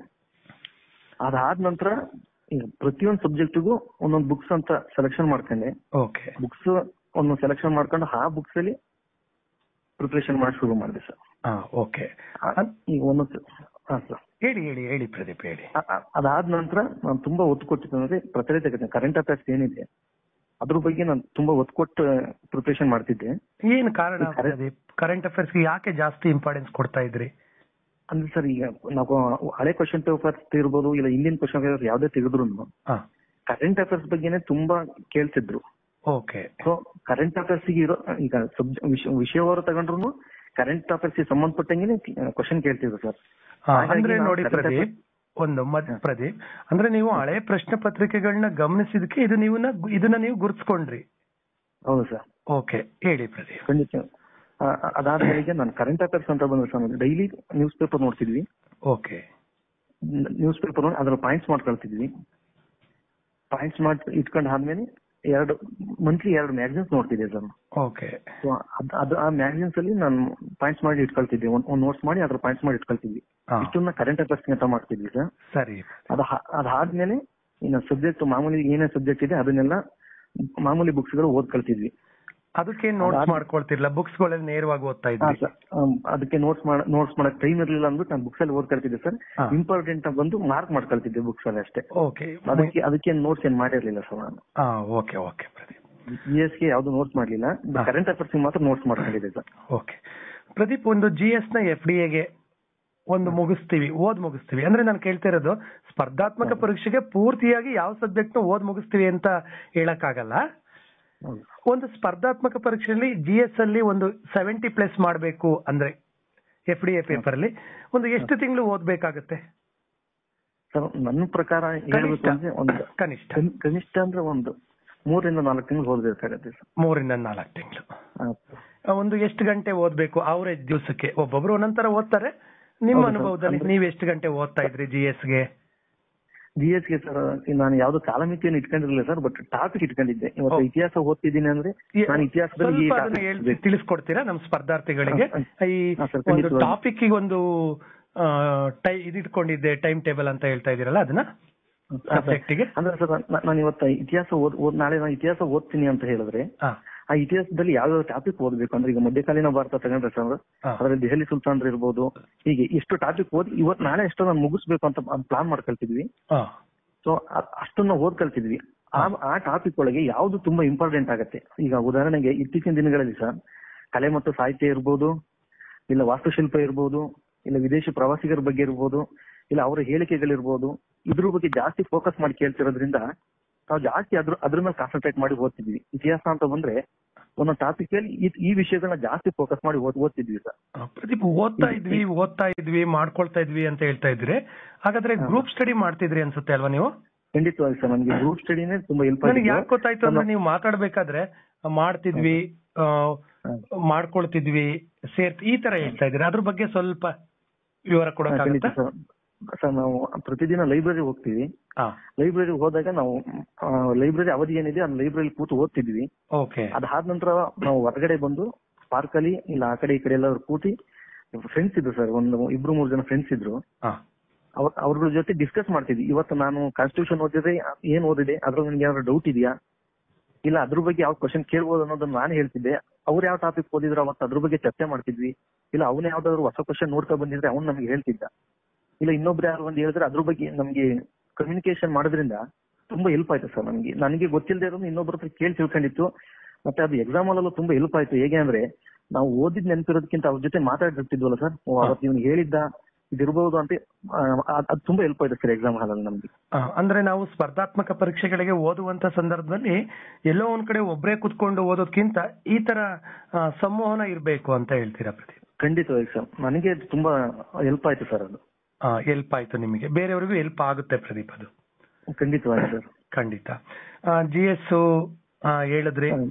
ಅದಾದ ನಂತರ ಈಗ ಪ್ರತಿಯೊಂದು ಸಬ್ಜೆಕ್ಟಿಗೂ ಒಂದೊಂದು ಬುಕ್ಸ್ ಅಂತ ಸೆಲೆಕ್ಷನ್ ಮಾಡ್ಕೊಂಡೆ ಓಕೆ ಬುಕ್ಸ್ ಒಂದು ಸೆಲೆಕ್ಷನ್ ಮಾಡ್ಕೊಂಡು ಆ ಬುಕ್ಸ್ ಅಲ್ಲಿ ಪ್ರಿಪರೇಷನ್ ಮಾಡಿ ಶುರು ಮಾಡಿದೆ ಸರ್ ಹಾ ಓಕೆ ಅದ್- ಈಗ ಒಂದೊಂದು ಹಾ ಸರ್ ಹೇಳಿ ಹೇಳಿ ಹೇಳಿ ಪ್ರದೀಪ್ ಹೇಳಿ ಅ- ಅ- ಅದಾದ ನಂತರ ನಾನು ತುಂಬಾ ಒತ್ತು ಕೊಟ್ಟಿದ್ದು ಅಂದ್ರೆ ಪ್ರಚಲಿತ ಕರೆಂಟ್ ಅಫೇರ್ಸ್ ಏನಿದೆ ಅದ್ರ ಬಗ್ಗೆ ನಾನು ತುಂಬಾ ಒತ್ತು ಕೊಟ್ಟು ಪ್ರಿಪರೇಷನ್ ಮಾಡ್ತಿದ್ದೆ ಏನ್ ಕಾರಣ ಈ ಕರೆ- ಪ್ರದೀಪ್ ಕರೆಂಟ್ ಅಫೇರ್ಸ್ ಯಾಕೆ ಜಾಸ್ತಿ ಇಂಪಾರ್ಟೆನ್ಸ್ ಕೊಡ್ತಾ ಇದ್ರಿ ಅಂದ್ರೆ ಸರ್ ಈಗ ನಾವು ಹಳೆ ಕ್ವಶನ್ ಪೇಪರ್ಸ್ ಇರ್ಬೋದು ಇಲ್ಲ ಇಂಡಿಯನ್ ಕ್ವಶನ್ ಪೇಪರ್ ಯಾವ್ದೇ ತೆಗೆದ್ರು ಹಾ ಕರೆಂಟ್ ಅಫೇರ್ಸ್ ಬಗ್ಗೆನೇ ತುಂಬಾ ಕೇಳ್ತಿದ್ರು ಓಕೆ ಸೊ ಕರೆಂಟ್ ಅಫೇರ್ಸ್ ಇರೋ ಈಗ ಸಬ್ಜೆ ವಿಷಯವರು ತಗೊಂಡ್ರು ಕರೆಂಟ್ ಅಫೇರ್ಸ್ ಸಂಬಂಧಪಟ್ಟಂಗೆ ಕ್ವಶನ್ ಕೇಳ್ತಿದ್ರು ಸರ್ ಹಾ, ಹಾಗಾಗಿ ಅಂದ್ರೆ ನಾವು ನೋಡಿ current ಪ್ರದೀಪ್ ಒಂದು ಮದ್ ಪ್ರದೀಪ್ ಅಂದ್ರೆ ನೀವು ಹಳೆ ಪ್ರಶ್ನೆ ಪತ್ರಿಕೆಗಳನ್ನ ಗಮನಿಸಿದಕ್ಕೆ ಇದು ನೀವು ಇದನ್ನ ನೀವು ಗುರ್ಸ್ಕೊಂಡ್ರಿ ಹೌದು ಸರ್ ಓಕೆ ಹೇಳಿ ಪ್ರದೀಪ್ ಖಂಡಿತ ಆ, ಅದಾದ್ಮೇಲೆ ನಾನು ಕರೆಂಟ್ ಅಫೇರ್ಸ್ ಅಂತ ಬಂದ್ರೆ ಸರ್ ಡೈಲಿ ನ್ಯೂಸ್ ಪೇಪರ್ ನೋಡ್ತಿದ್ವಿ ಓಕೆ ನ್ಯೂಸ್ ಪೇಪರ್ ಅದ್ರ ಪಾಯಿಂಟ್ಸ್ ಮಾಡ್ಕೊಳ್ತಿದ್ವಿ ಪಾಯಿಂಟ್ಸ್ ಮಾಡಿ ಇಟ್ಕೊಂಡ್ ಆದ್ಮೇಲೆ ಎರಡು ಮಂತ್ಲಿ ಎರಡು ಮ್ಯಾಗಝಿನ್ಸ್ ನೋಡ್ತಿದ್ದೆ ಸರ್ ಓಕೆ ಸೊ ಅದ್ ಅದು ಆ ಮ್ಯಾಗಝಿನ್ಸ್ ಅಲ್ಲಿ ನಾನು ಪಾಯಿಂಟ್ಸ್ ಮಾಡಿ ಇಟ್ಕೊಳ್ತಿದ್ದೆ ಒಂದ್ ಒಂದ್ ನೋಟ್ಸ್ ಮಾಡಿ ಅದ್ರ ಪಾಯಿಂಟ್ಸ್ ಮಾಡಿ ಇಟ್ಕೊಳ್ತಿದ್ವಿ ಹಾ ಇಷ್ಟನ್ನ ಕರೆಂಟ್ ಅಫೇರ್ಸ್ ಅಂತ ಮಾಡ್ತಿದ್ವಿ ಸರ್ ಸರಿ ಅದ ಅದಾದ್ಮೇಲೆ ಇನ್ನು ಸಬ್ಜೆಕ್ಟ್ ಮಾಮೂಲಿ ಏನೇ ಸಬ್ಜೆಕ್ಟ್ ಇದೆ ಅದನ್ನೆಲ್ಲ ಮಾಮೂಲಿ ಬುಕ್ಸ್ ಗಳು ಓದ್ಕೊಳ್ತಿದ್ವಿ ಅದಕ್ಕೆ ನೋಟ್ಸ್ ಅದಾದ್- ಮಾಡ್ಕೊಳ್ತಿರ್ಲ ಬುಕ್ಸ್ ಗಳಲ್ಲಿ ನೇರವಾಗಿ ಓದ್ತಾ ಹಾ ಇದ್ರಿ ಸರ್ ಆಮ್, ಅದಕ್ಕೆ ನೋಟ್ಸ್ ಮಾಡ ನೋಟ್ಸ್ ಮಾಡಕ್ ಟೈಮ್ ಇರ್ಲಿಲ್ಲ ಅಂದ್ಬಿಟ್ಟು ನಾನು ಬುಕ್ಸ್ ಅಲ್ಲಿ ಓದ್ಕೊಳ್ತಿದ್ದೆ ಸರ್ ಹಾ. ಇಂಪಾರ್ಟೆಂಟ್ ಬಂದು ಮಾರ್ಕ್ ಮಾಡ್ಕೊಳ್ತಿದ್ದೆ ಬುಕ್ಸ್ ಅಲ್ಲಿ ಅಷ್ಟೇ ಓಕೆ ಅದಕ್ಕೆ ಅದಕ್ಕೆ ನೋಟ್ಸ್ ಏನ್ ಮಾಡಿರ್ಲಿಲ್ಲ ಸರ್ ನಾನು ಹಾ okay okay Pradeep G S ಗೆ ಯಾವ್ದು ನೋಟ್ಸ್ ಮಾಡ್ಲಿಲ್ಲ ಹಾ. ಕರೆಂಟ್ ಅಫೇರ್ಸ್ ಮಾತ್ರ ನೋಟ್ಸ್ ಮಾಡ್ಕೊಂಡಿದ್ದೆ ಸರ್ ಓಕೆ ಪ್ರದೀಪ್ ಒಂದು ಜಿ ಎಸ್ ನ ಎಫ್ ಡಿ ಎಗೆ ಒಂದು ಮುಗಿಸ್ತೀವಿ ಓದ್ ಮುಗಿಸ್ತೀವಿ ಅಂದ್ರೆ ನಾನು ಕೇಳ್ತಾ ಇರೋದು ಸ್ಪರ್ಧಾತ್ಮಕ ಪರೀಕ್ಷೆಗೆ ಪೂರ್ತಿಯಾಗಿ ಯಾವ ಸಬ್ಜೆಕ್ಟ್ ನ ಓದ್ ಮುಗಿಸ್ತೀವಿ ಅಂತ ಹೇಳಕ್ಕಾಗಲ್ಲ ಹೌದು. ಒಂದು ಸ್ಪರ್ಧಾತ್ಮಕ ಪರೀಕ್ಷೆಯಲ್ಲಿ ಜಿ ಎಸ್ ಅಲ್ಲಿ ಒಂದು ಸೆವೆಂಟಿ ಪ್ಲಸ್ ಮಾಡಬೇಕು ಅಂದ್ರೆ ಎಫ್ ಡಿ ಎ ಪೇಪರ್ ಅಲ್ಲಿ ಒಂದು ಎಷ್ಟು ತಿಂಗಳು ಓದ್ಬೇಕಾಗತ್ತೆ ಸರ್ ನನ್ನ ಪ್ರಕಾರ ಹೇಳ್ಬೇಕು ಕನಿಷ್ಠ ಅಂದ್ರೆ ಒಂದು ಕನಿಷ್ಠ ಕನ್- ಕನಿಷ್ಠ ಅಂದ್ರೆ ಒಂದು ಮೂರರಿಂದ ನಾಲ್ಕು ತಿಂಗಳು ಓದ್ಬೇಕಾಗತ್ತೆ ಸರ್ ಮೂರಿಂದ ನಾಲ್ಕು ತಿಂಗಳು ಹಾ. ಒಂದು ಎಷ್ಟು ಗಂಟೆ ಓದ್ಬೇಕು ಅವರೇಜ್ ದಿವಸಕ್ಕೆ ಒಬ್ಬೊಬ್ರು ಒಂದೊಂತರ ಓದ್ತಾರೆ ನಿಮ್ಮ ಹೌದು ಸರ್. ಅನುಭವದಲ್ಲಿ ಅಂದ್ರೆ- ನೀವ್ ಎಷ್ಟು ಗಂಟೆ ಓದ್ತಾ ಇದ್ರಿ ಜಿ ಎಸ್ ಗೆ ಜಿ ಎಸ್ ಗೆ ಸರ್ ನಾನು ಯಾವ್ದು ಕಾಲಮಿತಿಯನ್ನು ಇಟ್ಕೊಂಡಿರ್ಲಿಲ್ಲ ಸರ್ ಬಟ್ ಟಾಪಿಕ್ ಇಟ್ಕೊಂಡಿದ್ದೆ ಇವತ್ತು ಓ. ಇತಿಹಾಸ ಓದ್ತಿದ್ದೀನಿ ಅಂದ್ರೆ ನಾನು ಇತಿಹಾಸದಲ್ಲಿ ಈ ಸ್ವಲ್ಪ ಅದನ್ನ topic ಹೇಳ್- ಬೇಕು. ತಿಳಿಸ್ಕೊಡ್ತೀರಾ ನಮ್ಮ ಸ್ಪರ್ಧಾರ್ಥಿಗಳಿಗೆ ಹಾ, ಈ ಹಾ, ಸರ್, ಒಂದು ಖಂಡಿತವಾಗಿ. ಟಾಪಿಕ್ ಒಂದು ಟೈ ಇದಿಟ್ಕೊಂಡಿದ್ದೆ ಟೈಮ್ ಟೇಬಲ್ ಅಂತ ಹೇಳ್ತಾ ಇದೀರಲ್ಲ ಅದನ್ನ ಹಾ, ಸರ್. ಸಬ್ಜೆಕ್ಟ್ ಗೆ ಅಂದ್ರೆ ಸರ್ ನಾನು ಇವತ್ತು ಇತಿಹಾಸ ಓದ್ ಓದ್- ನಾಳೆ ನಾನು ಇತಿಹಾಸ ಓದ್ತೀನಿ ಅಂತ ಹೇಳಿದ್ರೆ ಹಾ, ಆ ಇತಿಹಾಸದಲ್ಲಿ ಯಾವ್ಯಾವ ಟಾಪಿಕ್ ಓದ್ಬೇಕು ಅಂದ್ರೆ ಈಗ ಮಧ್ಯಕಾಲೀನ ಭಾರತ ತಗೊಂಡ್ರೆ ಸರ್ ಹಾ. ಅದರಲ್ಲಿ ದೆಹಲಿ ಸುಲ್ತಾನ್ರು ಇರ್ಬೋದು ಹೀಗೆ ಎಷ್ಟು ಟಾಪಿಕ್ ಓದಿ ಇವತ್ತು ನಾಳೆ ಎಷ್ಟೋ ನಾನು ಮುಗಿಸ್ಬೇಕು ಅಂತ ಪ್ಲಾನ್ ಮಾಡ್ಕೊಳ್ತಿದ್ವಿ ಹಾ, ಸೊ ಅಷ್ಟನ್ನ ಓದ್ಕೊಳ್ತಿದ್ವಿ ಆ ಆ ಟಾಪಿಕ್ ಒಳಗೆ ಯಾವ್ದು ತುಂಬಾ ಇಂಪಾರ್ಟೆಂಟ್ ಆಗತ್ತೆ ಈಗ ಉದಾಹರಣೆಗೆ ಇತ್ತೀಚಿನ ದಿನಗಳಲ್ಲಿ ಸರ್ ಕಲೆ ಮತ್ತು ಸಾಹಿತ್ಯ ಇರ್ಬೋದು ಇಲ್ಲ ವಾಸ್ತುಶಿಲ್ಪ ಇರ್ಬೋದು ಇಲ್ಲ ವಿದೇಶಿ ಪ್ರವಾಸಿಗರ ಬಗ್ಗೆ ಇರ್ಬೋದು ಇಲ್ಲ ಅವರ ಹೇಳಿಕೆಗಳಿರ್ಬೋದು ಇದ್ರ ಬಗ್ಗೆ ಜಾಸ್ತಿ ಫೋಕಸ್ ಮಾಡಿ ಕೇಳ್ತಿರೋದ್ರಿಂದ ನಾವು ಜಾಸ್ತಿ ಅದ್ರ ಅದ್ರ ಮೇಲೆ ಕಾನ್ಸಂಟ್ರೇಟ್ ಮಾಡಿ ಓದ್ತಿದ್ವಿ ಇತಿಹಾಸ ಅಂತ ಬಂದ್ರೆ ಒಂದೊಂದು ಟಾಪಿಕ್ ಅಲ್ಲಿ ಈ- ಈ ವಿಷಯಗಳನ್ನ ಜಾಸ್ತಿ ಫೋಕಸ್ ಮಾಡಿ ಓದ್ ಓದ್ತಿದ್ವಿ ಸರ್ ಹಾ. ಪ್ರದೀಪ್ ಓದ್ತಾ ಇದ್ವಿ ಓದ್ತಾ ಇದ್ವಿ ಮಾಡ್ಕೊಳ್ತಾ ಇದ್ವಿ ಅಂತ ಹೇಳ್ತಾ ಇದ್ರಿ ಹಾಗಾದ್ರೆ ಗ್ರೂಪ್ ಸ್ಟಡಿ ಮಾಡ್ತಿದ್ರಿ ಅನ್ಸುತ್ತೆ ಅಲ್ವಾ ನೀವು ಖಂಡಿತವಾಗಿ ಸರ್ ನನಗೆ ಗ್ರೂಪ್ ಸ್ಟಡಿನೇ ತುಂಬಾ ಹೆಲ್ಪ್ ನನಗೆ ಯಾಕೆ ಗೊತ್ತಾಯ್ತು ಅಂದ್ರೆ ನೀವು ಮಾತಾಡ್ಬೇಕಾದ್ರೆ ಮಾಡ್ತಿದ್ವಿ ಆ, ಮಾಡ್ಕೊಳ್ತಿದ್ವಿ ಸೇರ್ತಿ ಈ ತರ ಹೇಳ್ತಾ ಇದ್ರಿ ಅದ್ರ ಬಗ್ಗೆ ಸ್ವಲ್ಪ ವಿವರ ಕೊಡಕ್ಕಾಗತ್ತಾ ಸರ್ ಸರ್ ನಾವು ಪ್ರತಿದಿನ ಲೈಬ್ರರಿ ಹೋಗ್ತೀವಿ ಹಾ ಲೈಬ್ರರಿ ಹೋದಾಗ ನಾವು ಲೈಬ್ರರಿ ಅವಧಿ ಏನಿದೆ ಆ ಲೈಬ್ರರಿ ಕೂತು ಓದ್ತಿದ್ವಿ ಓಕೆ ಅದಾದ ನಂತರ ನಾವು ಹೊರಗಡೆ ಬಂದು ಪಾರ್ಕ್ ಅಲ್ಲಿ ಇಲ್ಲ ಆ ಕಡೆ ಈ ಕಡೆ ಎಲ್ಲಾದ್ರು ಕೂತಿ ಫ್ರೆಂಡ್ಸ್ ಇದ್ರು ಸರ್ ಒಂದು ಇಬ್ರು ಮೂರು ಜನ ಫ್ರೆಂಡ್ಸ್ ಇದ್ರು ಹಾ ಅವ್ರ ಅವ್ರಗಳ ಜೊತೆ ಡಿಸ್ಕಸ್ ಮಾಡ್ತಿದ್ವಿ ಇವತ್ತು ನಾನು ಕಾನ್ಸ್ಟಿಟ್ಯೂಷನ್ ಓದಿದ್ರೆ ಏನ್ ಓದಿದೆ ಅದ್ರಲ್ಲಿ ನಿಮ್ಗೆ ಏನಾದ್ರು ಡೌಟ್ ಇದೆಯಾ ಇಲ್ಲ ಅದ್ರ ಬಗ್ಗೆ ಯಾವ ಕ್ವಶನ್ ಕೇಳ್ಬೋದು ಅನ್ನೋದನ್ನ ನಾನು ಹೇಳ್ತಿದ್ದೆ ಅವ್ರು ಯಾವ ಟಾಪಿಕ್ ಓದಿದ್ರು ಅವತ್ತು ಅದ್ರ ಬಗ್ಗೆ ಚರ್ಚೆ ಮಾಡ್ತಿದ್ವಿ ಇಲ್ಲ ಅವನ ಯಾವ್ದಾದ್ರು ಹೊಸ ಕ್ವಶನ್ ನೋಡ್ತಾ ಬಂದಿದ್ರೆ ಅವ್ನು ನಮ್ಗೆ ಹೇಳ್ತಿದ್ದ ಇಲ್ಲ ಇನ್ನೊಬ್ರು ಯಾರು ಒಂದು ಹೇಳಿದ್ರೆ ಅದ್ರ ಬಗ್ಗೆ ನಮ್ಗೆ ಕಮ್ಯುನಿಕೇಶನ್ ಮಾಡೋದ್ರಿಂದ ತುಂಬಾ ಹೆಲ್ಪ್ ಆಯ್ತು ಸರ್ ನನಗೆ ನನಗೆ ಗೊತ್ತಿಲ್ಲದೆ ಇರೋದು ಇನ್ನೊಬ್ರ ಹತ್ರ ಕೇಳಿ ತಿಳ್ಕೊಂಡಿತ್ತು ಮತ್ತೆ ಅದು ಎಕ್ಸಾಮ್ ಅಲ್ಲೂ ತುಂಬಾ ಹೆಲ್ಪ್ ಆಯ್ತು ಹೇಗೆ ಅಂದ್ರೆ ನಾವು ಓದಿದ್ ನೆನಪಿರೋದಕ್ಕಿಂತ ಅವ್ರ ಜೊತೆ ಮಾತಾಡಿರ್ತಿದ್ವಲ್ಲ ಸರ್ ಅವತ್ತು ಇವ್ನು ಹೇಳಿದ್ದ ಇದಿರ್ಬೋದು ಅಂತ ಆ, ಅದ್- ಅದು ತುಂಬಾ ಹೆಲ್ಪ್ ಆಯ್ತು ಸರ್ ಎಕ್ಸಾಮ್ ಹಾಲಲ್ಲಿ ನಮ್ಗೆ ಆ, ಅಂದ್ರೆ ನಾವು ಸ್ಪರ್ಧಾತ್ಮಕ ಪರೀಕ್ಷೆಗಳಿಗೆ ಓದುವಂತ ಸಂದರ್ಭದಲ್ಲಿ ಎಲ್ಲೋ ಒಂದ್ ಕಡೆ ಒಬ್ರೇ ಕುತ್ಕೊಂಡು ಓದೋದ್ಕಿಂತ ಈ ತರ ಆ, ಸಂವಹನ ಇರ್ಬೇಕು ಅಂತ ಹೇಳ್ತೀರಾ ಪ್ರದೀಪ್ ಖಂಡಿತವಾಗಿ ಸರ್ ನನಗೆ ಅದು ತುಂಬಾ ಹೆಲ್ಪ್ ಆಯ್ತು ಸರ್ ಅದು ಹೆಲ್ಪ್ ಆಯ್ತು ನಿಮಗೆ ಬೇರೆಯವ್ರಿಗೂ ಹೆಲ್ಪ್ ಆಗುತ್ತೆ ಪ್ರದೀಪ್ ಅದು ಖಂಡಿತವಾಗಿ ಸರ್ ಖಂಡಿತ ಜಿ ಎಸ್ ಹೇಳಿದ್ರಿ ಹ್ಮ್.